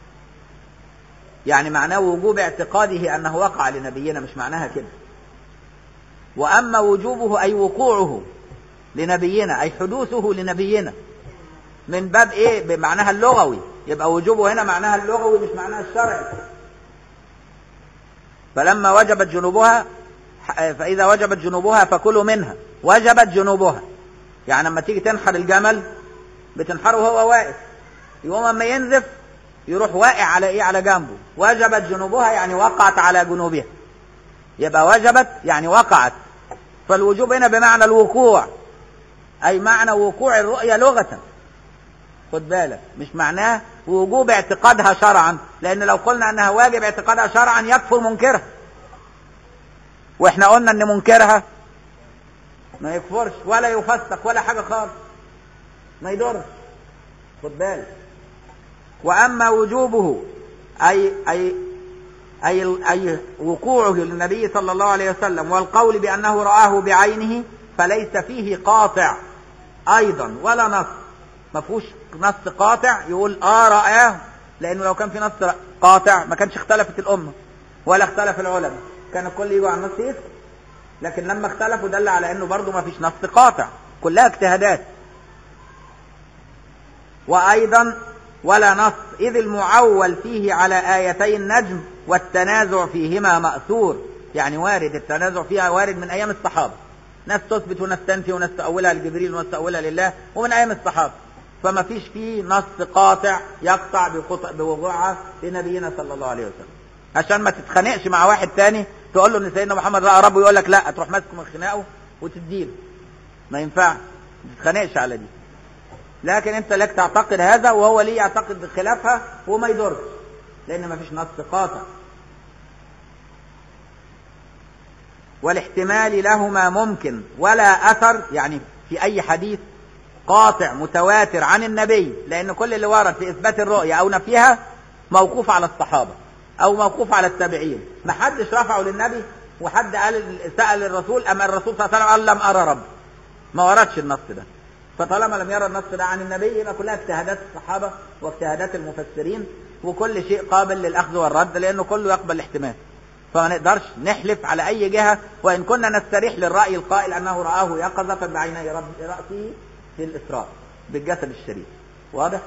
يعني معناه وجوب اعتقاده أنه وقع لنبينا مش معناها كده وأما وجوبه أي وقوعه لنبينا أي حدوثه لنبينا من باب إيه بمعناها اللغوي يبقى وجوبه هنا معناها اللغوي مش معناها الشرعي فلما وجبت جنوبها فإذا وجبت جنوبها فكلوا منها وجبت جنوبها يعني لما تيجي تنحر الجمل بتنحره وهو واقف يقوم اما ينزف يروح واقع على ايه على جنبه وجبت جنوبها يعني وقعت على جنوبها يبقى وجبت يعني وقعت فالوجوب هنا بمعنى الوقوع اي معنى وقوع الرؤية لغة خد بالك مش معناه وجوب اعتقادها شرعا لان لو قلنا انها واجب اعتقادها شرعا يكفر منكرها واحنا قلنا ان منكرها ما يكفرش ولا يفسق ولا حاجة خالص ما يضرش خد بالك وأما وجوبه أي أي أي أي وقوعه للنبي صلى الله عليه وسلم والقول بأنه رآه بعينه فليس فيه قاطع أيضا ولا نص ما فيهوش نص قاطع يقول آه رآه لأنه لو كان في نص قاطع ما كانش اختلفت الأمة ولا اختلف العلماء كان الكل يجوا على النص يسكت لكن لما اختلفوا دل على أنه برضه ما فيش نص قاطع كلها اجتهادات وأيضا ولا نص إذ المعول فيه على آيتي النجم والتنازع فيهما مأثور يعني وارد التنازع فيها وارد من أيام الصحابة ناس تثبت وناس تنفي وناس تأولها لجبريل وناس تأولها لله ومن أيام الصحابة فما فيش فيه نص قاطع يقطع بخطأ بوقوعها لنبينا صلى الله عليه وسلم عشان ما تتخانقش مع واحد تاني تقول له ان سيدنا محمد رأى ربه يقول لك لا تروح ماسكه من خناقه وتديله ما ينفعش ما تتخانقش على دي لكن انت لك تعتقد هذا وهو ليه يعتقد بخلافها وما يضرش لان ما فيش نص قاطع والاحتمال لهما ممكن ولا اثر يعني في اي حديث قاطع متواتر عن النبي لان كل اللي ورد في اثبات الرؤيا او نفيها موقوف على الصحابه او موقوف على التابعين ما حدش رفعه للنبي وحد قال سال الرسول اما الرسول صلى الله عليه وسلم قال لم ارى رب ما وردش النص ده فطالما لم يرى النص ده عن النبي يبقى كلها اجتهادات الصحابه واجتهادات المفسرين وكل شيء قابل للاخذ والرد لانه كله يقبل الاحتمال فما نقدرش نحلف على اي جهه وان كنا نستريح للراي القائل انه راه يقظه بعيني رب راسه في الاسراء بالجسد الشريف واضح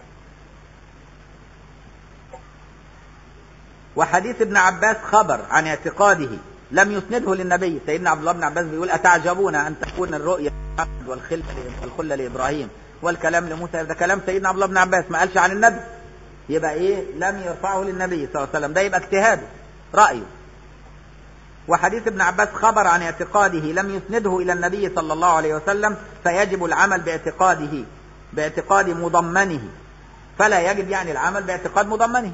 وحديث ابن عباس خبر عن اعتقاده لم يسنده للنبي سيدنا عبد الله بن عباس بيقول أتعجبون أن تكون الرؤيا والخلة والخلة لإبراهيم والكلام لموسى ده كلام سيدنا عبد الله بن عباس ما قالش عن النبي يبقى إيه لم يرفعه للنبي صلى الله عليه وسلم ده يبقى اجتهاده رأيه وحديث ابن عباس خبر عن اعتقاده لم يسنده إلى النبي صلى الله عليه وسلم فيجب العمل باعتقاده باعتقاد مضمنه فلا يجب يعني العمل باعتقاد مضمنه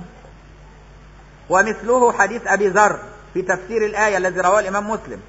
ومثله حديث أبي ذر في تفسير الآية الذي رواه الإمام مسلم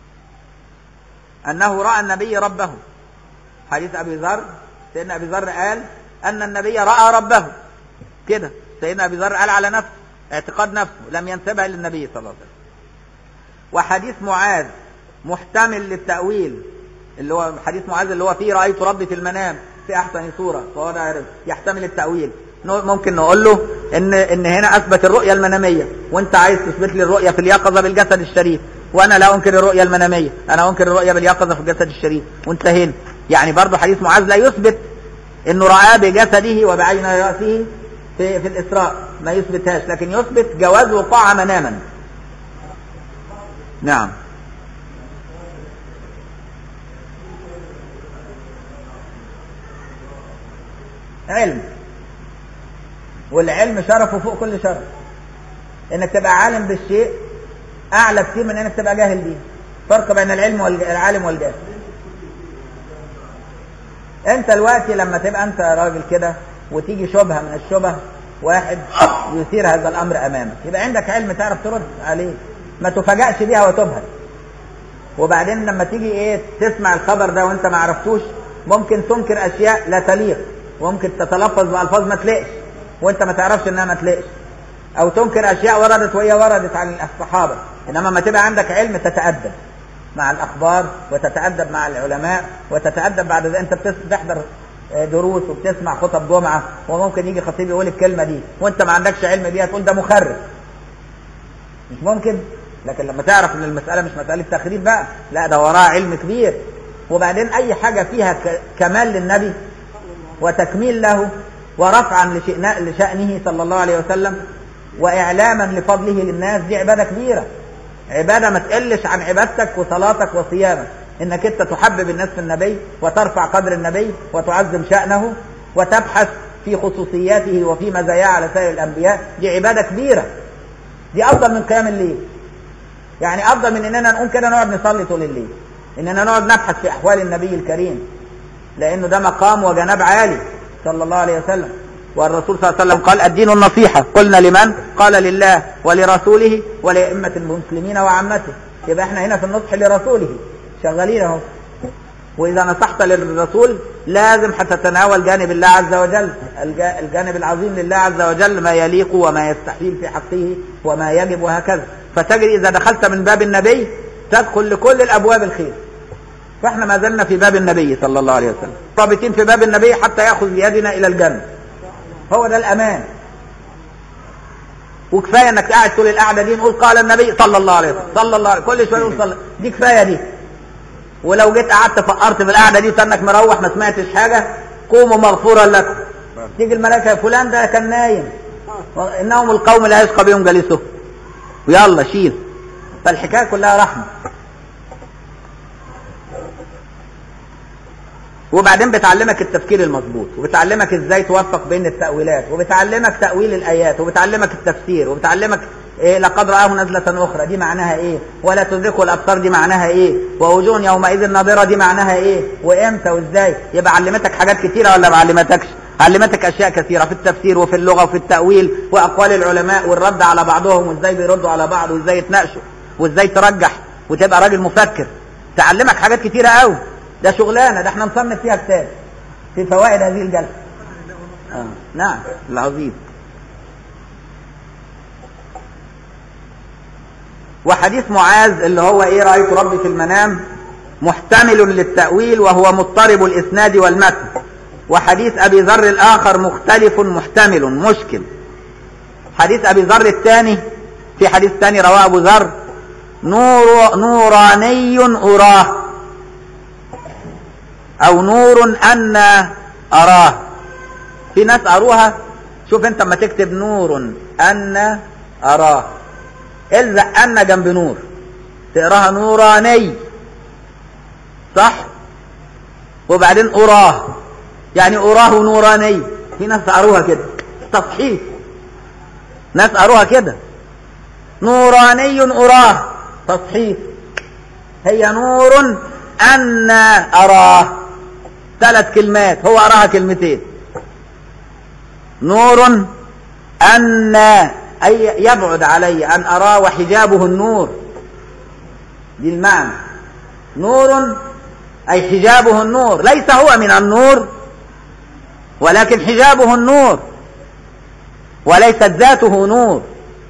أنه رأى النبي ربه حديث أبي ذر سيدنا أبي ذر قال أن النبي رأى ربه كده سيدنا أبي ذر قال على نفسه اعتقاد نفسه لم ينسبها للنبي صلى الله عليه وسلم وحديث معاذ محتمل للتأويل اللي هو حديث معاذ اللي هو فيه رأيت ربي في المنام في أحسن صورة فهو ده يحتمل التأويل ممكن نقول له ان ان هنا اثبت الرؤيه المناميه وانت عايز تثبت لي الرؤيه في اليقظه بالجسد الشريف وانا لا انكر الرؤيه المناميه انا انكر الرؤيه باليقظه في الجسد الشريف وانتهينا يعني برضه حديث معاذ لا يثبت انه رآه بجسده وبعين راسه في في الاسراء ما يثبتهاش لكن يثبت جواز وقوعها مناما نعم علم والعلم شرفه فوق كل شرف انك تبقى عالم بالشيء اعلى كتير من انك تبقى جاهل بيه فرق بين العلم والعالم والجاهل انت دلوقتي لما تبقى انت راجل كده وتيجي شبهه من الشبه واحد يثير هذا الامر امامك يبقى عندك علم تعرف ترد عليه ما تفاجأش بيها وتبهت وبعدين لما تيجي ايه تسمع الخبر ده وانت ما عرفتوش ممكن تنكر اشياء لا تليق وممكن تتلفظ بالفاظ ما تليقش وانت ما تعرفش انها ما تليقش او تنكر اشياء وردت وهي وردت عن الصحابه انما ما تبقى عندك علم تتادب مع الاخبار وتتادب مع العلماء وتتادب بعد ذلك انت بتحضر دروس وبتسمع خطب جمعه وممكن يجي خطيب يقول الكلمه دي وانت ما عندكش علم بيها تقول ده مخرف مش ممكن لكن لما تعرف ان المساله مش مساله تخريف بقى لا ده وراها علم كبير وبعدين اي حاجه فيها كمال للنبي وتكميل له ورفعا لشأنه صلى الله عليه وسلم وإعلاما لفضله للناس دي عبادة كبيرة عبادة ما تقلش عن عبادتك وصلاتك وصيامك انك انت تحبب الناس في النبي وترفع قدر النبي وتعظم شأنه وتبحث في خصوصياته وفي مزاياه على سائر الأنبياء دي عبادة كبيرة دي أفضل من قيام الليل يعني أفضل من إننا نقوم كده نقعد نصلي طول الليل إننا نقعد نبحث في أحوال النبي الكريم لأنه ده مقام وجناب عالي صلى الله عليه وسلم والرسول صلى الله عليه وسلم قال الدين النصيحة قلنا لمن قال لله ولرسوله ولأئمة المسلمين وعامته يبقى احنا هنا في النصح لرسوله شغالين اهو وإذا نصحت للرسول لازم هتتناول جانب الله عز وجل الجانب العظيم لله عز وجل ما يليق وما يستحيل في حقه وما يجب وهكذا فتجري إذا دخلت من باب النبي تدخل لكل الأبواب الخير فاحنا ما زلنا في باب النبي صلى الله عليه وسلم رابطين في باب النبي حتى ياخذ بيدنا الى الجنه هو ده الامان وكفايه انك قاعد طول القعده دي نقول قال النبي صلى الله عليه وسلم صلى الله عليه كل شويه نقول صلى دي كفايه دي ولو جيت قعدت فقرت في القعده دي وتنك مروح ما سمعتش حاجه قوموا مغفورا لكم تيجي الملائكه فلان ده كان نايم انهم القوم لا يشقى بهم جليسه ويلا شيل فالحكايه كلها رحمه وبعدين بتعلمك التفكير المظبوط وبتعلمك ازاي توفق بين التأويلات وبتعلمك تأويل الآيات وبتعلمك التفسير وبتعلمك إيه لقد رآه نزلة أخرى دي معناها إيه ولا تدركه الأبصار دي معناها إيه ووجوه يومئذ ناظرة دي معناها إيه وإمتى وإزاي يبقى علمتك حاجات كتيرة ولا ما علمتكش علمتك أشياء كثيرة في التفسير وفي اللغة وفي التأويل وأقوال العلماء والرد على بعضهم وإزاي بيردوا على بعض وإزاي يتناقشوا وإزاي ترجح وتبقى راجل مفكر تعلمك حاجات كتيرة قوي ده شغلانه ده احنا نصنف فيها كتاب في فوائد هذه الجلسه آه. نعم العظيم وحديث معاذ اللي هو ايه رايت ربي في المنام محتمل للتاويل وهو مضطرب الاسناد والمتن وحديث ابي ذر الاخر مختلف محتمل مشكل حديث ابي ذر الثاني في حديث ثاني رواه ابو ذر نور نوراني اراه او نور ان اراه في ناس قروها شوف انت اما تكتب نور ان اراه الزق ان جنب نور تقراها نوراني صح وبعدين اراه يعني اراه نوراني في ناس قروها كده تصحيح ناس قروها كده نوراني اراه تصحيح هي نور ان اراه ثلاث كلمات هو أراها كلمتين نور أن أي يبعد علي أن أراه وحجابه النور دي المعنى نور أي حجابه النور ليس هو من النور ولكن حجابه النور وليست ذاته نور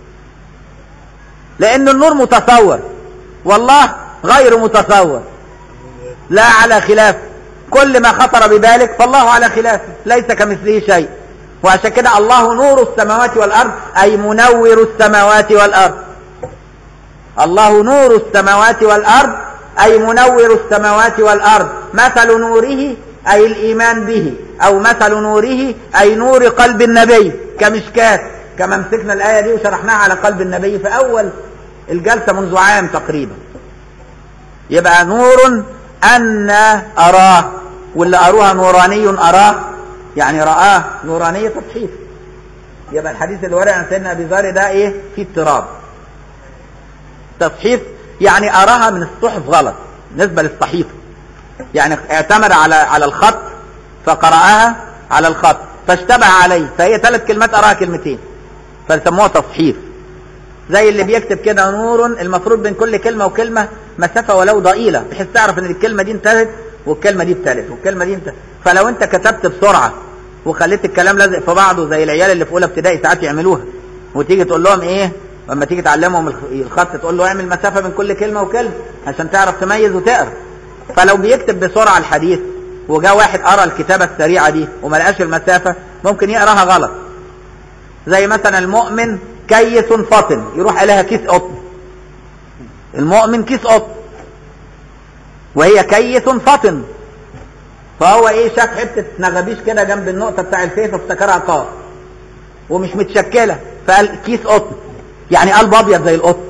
لأن النور متصور والله غير متصور لا على خلاف كل ما خطر ببالك فالله على خلافه ليس كمثله شيء وعشان كده الله نور السماوات والأرض أي منور السماوات والأرض الله نور السماوات والأرض أي منور السماوات والأرض مثل نوره أي الإيمان به أو مثل نوره أي نور قلب النبي كمشكات كما مسكنا الآية دي وشرحناها على قلب النبي في أول الجلسة منذ عام تقريبا يبقى نور أن أراه واللي أروها نوراني أراه يعني رآه نورانية تضحيف يبقى الحديث اللي ورد عن سيدنا أبي ذر ده إيه في اضطراب تصحيف يعني أراها من الصحف غلط بالنسبة للصحيفة يعني اعتمد على على الخط فقرأها على الخط فاشتبه عليه فهي ثلاث كلمات أراها كلمتين فسموها تصحيف زي اللي بيكتب كده نور المفروض بين كل كلمة وكلمة مسافة ولو ضئيلة بحيث تعرف ان الكلمة دي انتهت والكلمة دي ابتدت والكلمة دي انتهت فلو انت كتبت بسرعة وخليت الكلام لازق في بعضه زي العيال اللي في اولى ابتدائي ساعات يعملوها وتيجي تقول لهم ايه لما تيجي تعلمهم الخط تقول له اعمل مسافة بين كل كلمة وكلمة عشان تعرف تميز وتقرا فلو بيكتب بسرعة الحديث وجاء واحد قرا الكتابة السريعة دي وما لقاش المسافة ممكن يقراها غلط زي مثلا المؤمن كيس فطن يروح عليها كيس قطن المؤمن كيس قطن وهي كيس فطن فهو ايه شاف حته نغبيش كده جنب النقطه بتاع الفيفه افتكرها قاف ومش متشكله فقال كيس قطن يعني قلب ابيض زي القطن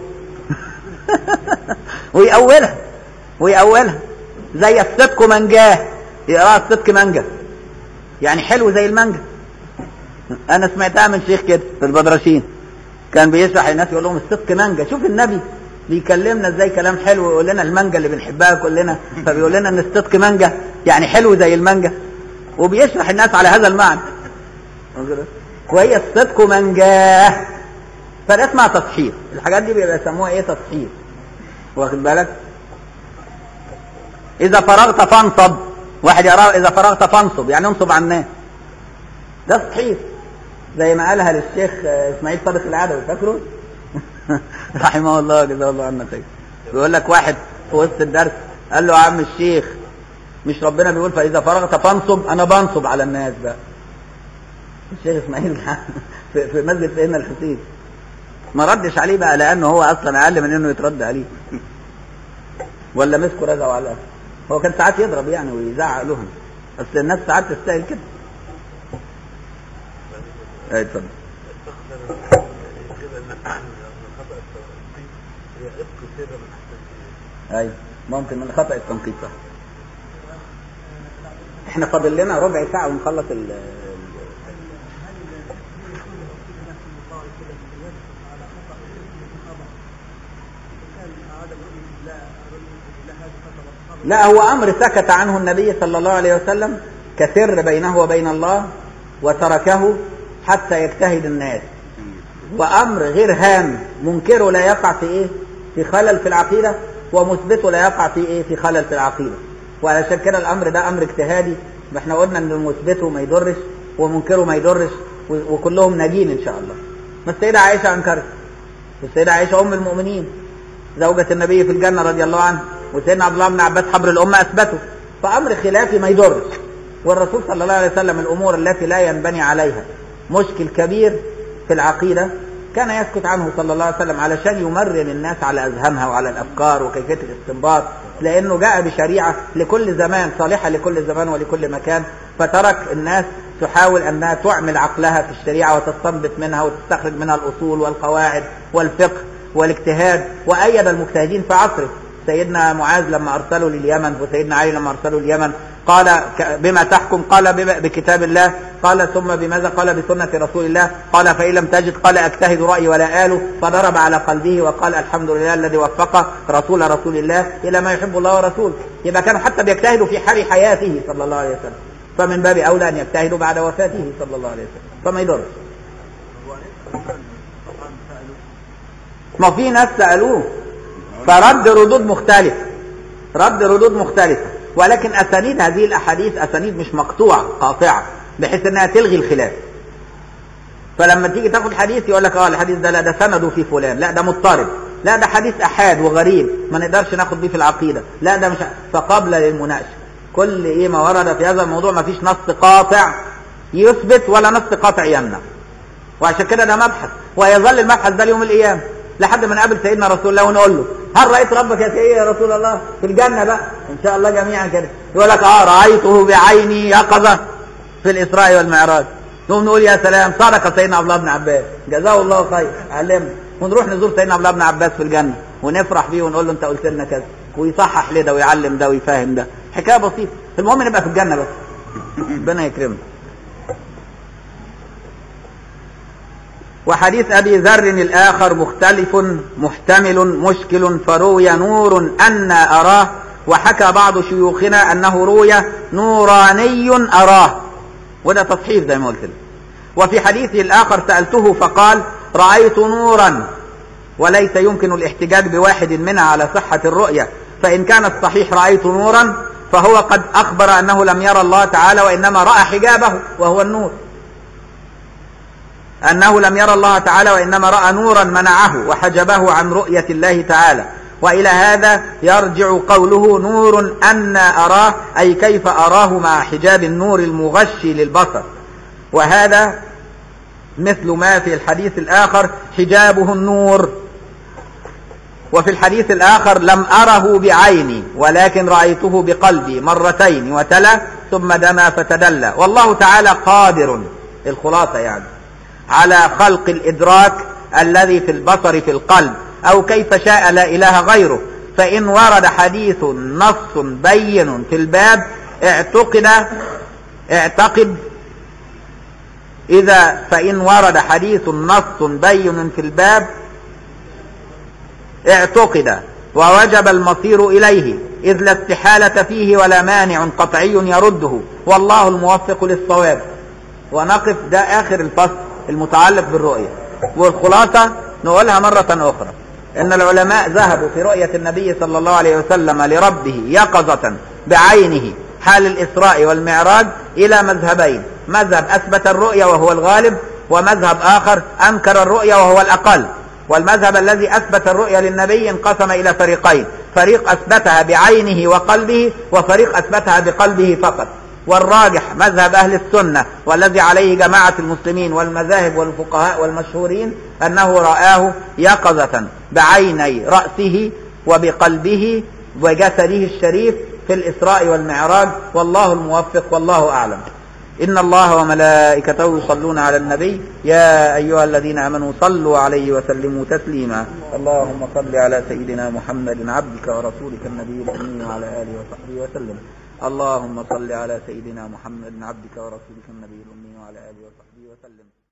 ويأولها ويأولها زي الصدق منجاه يقراها الصدق منجا يعني حلو زي المانجا انا سمعتها من شيخ كده في البدرشين كان بيشرح الناس يقول لهم الصدق مانجا شوف النبي بيكلمنا ازاي كلام حلو ويقول لنا المانجا اللي بنحبها كلنا فبيقول لنا ان الصدق مانجا يعني حلو زي المانجا وبيشرح الناس على هذا المعنى وهي الصدق منجاه فده اسمها تصحيح الحاجات دي بيبقى يسموها ايه تصحيح واخد بالك اذا فرغت فانصب واحد يرى اذا فرغت فانصب يعني انصب على الناس ده تصحيح زي ما قالها للشيخ اسماعيل صادق العدوي فاكره رحمه الله جزاه الله عنا خير بيقول لك واحد في وسط الدرس قال له يا عم الشيخ مش ربنا بيقول فاذا فرغت فانصب انا بنصب على الناس بقى الشيخ اسماعيل في, في مسجد سيدنا الحسين ما ردش عليه بقى لانه هو اصلا اقل من انه يترد عليه ولا مسكوا رجعوا على هو كان ساعات يضرب يعني ويزعق لهم بس الناس ساعات تستاهل كده ايه اتفضل ايوه ممكن من خطأ التنقيط صح احنا فاضل لنا ربع ساعة ونخلص ال لا هو أمر سكت عنه النبي صلى الله عليه وسلم كسر بينه وبين الله وتركه حتى يجتهد الناس وأمر غير هام منكره لا يقع في إيه؟ في خلل في العقيدة ومثبته لا يقع في إيه؟ في خلل في العقيدة وعلشان كده الأمر ده أمر اجتهادي ما احنا قلنا إن مثبته ما يضرش ومنكره ما يضرش و- وكلهم ناجين إن شاء الله ما السيدة عائشة أنكرت والسيدة عائشة أم المؤمنين زوجة النبي في الجنة رضي الله عنه وسيدنا عبد الله بن عباس حبر الأمة أثبته فأمر خلافي ما يضرش والرسول صلى الله عليه وسلم الأمور التي لا ينبني عليها مشكل كبير في العقيدة كان يسكت عنه صلى الله عليه وسلم علشان يمرن الناس على أذهانها وعلى الأفكار وكيفية الاستنباط لأنه جاء بشريعة لكل زمان صالحة لكل زمان ولكل مكان فترك الناس تحاول أنها تعمل عقلها في الشريعة وتستنبط منها وتستخرج منها الأصول والقواعد والفقه والاجتهاد وأيد المجتهدين في عصره سيدنا معاذ لما أرسله لليمن وسيدنا علي لما أرسله لليمن قال ك- بما تحكم قال بما- بكتاب الله قال ثم بماذا قال بسنة رسول الله قال فإن لم تجد قال أجتهد رأيي ولا آله فضرب على قلبه وقال الحمد لله الذي وفق رسول رسول الله إلى ما يحب الله ورسوله يبقى كانوا حتى بيجتهدوا في حال حياته صلى الله عليه وسلم فمن باب أولى أن يجتهدوا بعد وفاته صلى الله عليه وسلم فما يضرش ما في ناس سألوه فرد ردود مختلفة رد ردود مختلفة ولكن أسانيد هذه الأحاديث أسانيد مش مقطوعة قاطعة بحيث أنها تلغي الخلاف فلما تيجي تاخد حديث يقول لك اه الحديث ده لا ده سنده في فلان لا ده مضطرب لا ده حديث احاد وغريب ما نقدرش ناخد بيه في العقيده لا ده مش فقبل للمناقشه كل ايه ما ورد في هذا الموضوع ما فيش نص قاطع يثبت ولا نص قاطع يمنع وعشان كده ده مبحث ويظل المبحث ده ليوم القيامه لحد ما نقابل سيدنا رسول الله ونقول له هل رايت ربك يا سيدي يا رسول الله في الجنه بقى ان شاء الله جميعا كده يقول لك اه رايته بعيني يقظه في الاسراء والمعراج نقوم نقول يا سلام صدق سيدنا عبد الله بن عباس جزاه الله خير علمنا ونروح نزور سيدنا عبد الله بن عباس في الجنه ونفرح بيه ونقول له انت قلت لنا كذا ويصحح لده ويعلم ده ويفهم ده حكايه بسيطه المهم نبقى في الجنه بس ربنا يكرمنا وحديث أبي ذر الآخر مختلف محتمل مشكل فروي نور أن أراه وحكى بعض شيوخنا أنه روي نوراني أراه وده تصحيف زي ما قلت لك وفي حديثه الآخر سألته فقال رأيت نورا وليس يمكن الاحتجاج بواحد منها على صحة الرؤية فإن كان الصحيح رأيت نورا فهو قد أخبر أنه لم يرى الله تعالى وإنما رأى حجابه وهو النور أنه لم يرى الله تعالى وإنما رأى نورا منعه وحجبه عن رؤية الله تعالى وإلى هذا يرجع قوله نور أن أراه أي كيف أراه مع حجاب النور المغشي للبصر وهذا مثل ما في الحديث الآخر حجابه النور وفي الحديث الآخر لم أره بعيني ولكن رأيته بقلبي مرتين وتلا ثم دنا فتدلى والله تعالى قادر الخلاصة يعني على خلق الإدراك الذي في البصر في القلب أو كيف شاء لا إله غيره فإن ورد حديث نص بين في الباب اعتقد اعتقد إذا فإن ورد حديث نص بين في الباب اعتقد ووجب المصير إليه إذ لا استحالة فيه ولا مانع قطعي يرده والله الموفق للصواب ونقف ده آخر الفصل المتعلق بالرؤية والخلاصة نقولها مرة أخرى إن العلماء ذهبوا في رؤية النبي صلى الله عليه وسلم لربه يقظة بعينه حال الإسراء والمعراج إلى مذهبين مذهب أثبت الرؤية وهو الغالب ومذهب آخر أنكر الرؤية وهو الأقل والمذهب الذي أثبت الرؤية للنبي انقسم إلى فريقين فريق أثبتها بعينه وقلبه وفريق أثبتها بقلبه فقط والراجح مذهب أهل السنة والذي عليه جماعة المسلمين والمذاهب والفقهاء والمشهورين أنه رآه يقظة بعيني رأسه وبقلبه وجسده الشريف في الإسراء والمعراج والله الموفق والله أعلم إن الله وملائكته يصلون على النبي يا أيها الذين آمنوا صلوا عليه وسلموا تسليما اللهم صل على سيدنا محمد عبدك ورسولك النبي الأمي وعلى آله وصحبه وسلم اللهم صل على سيدنا محمد عبدك ورسولك النبي الأمي وعلى آله وصحبه وسلم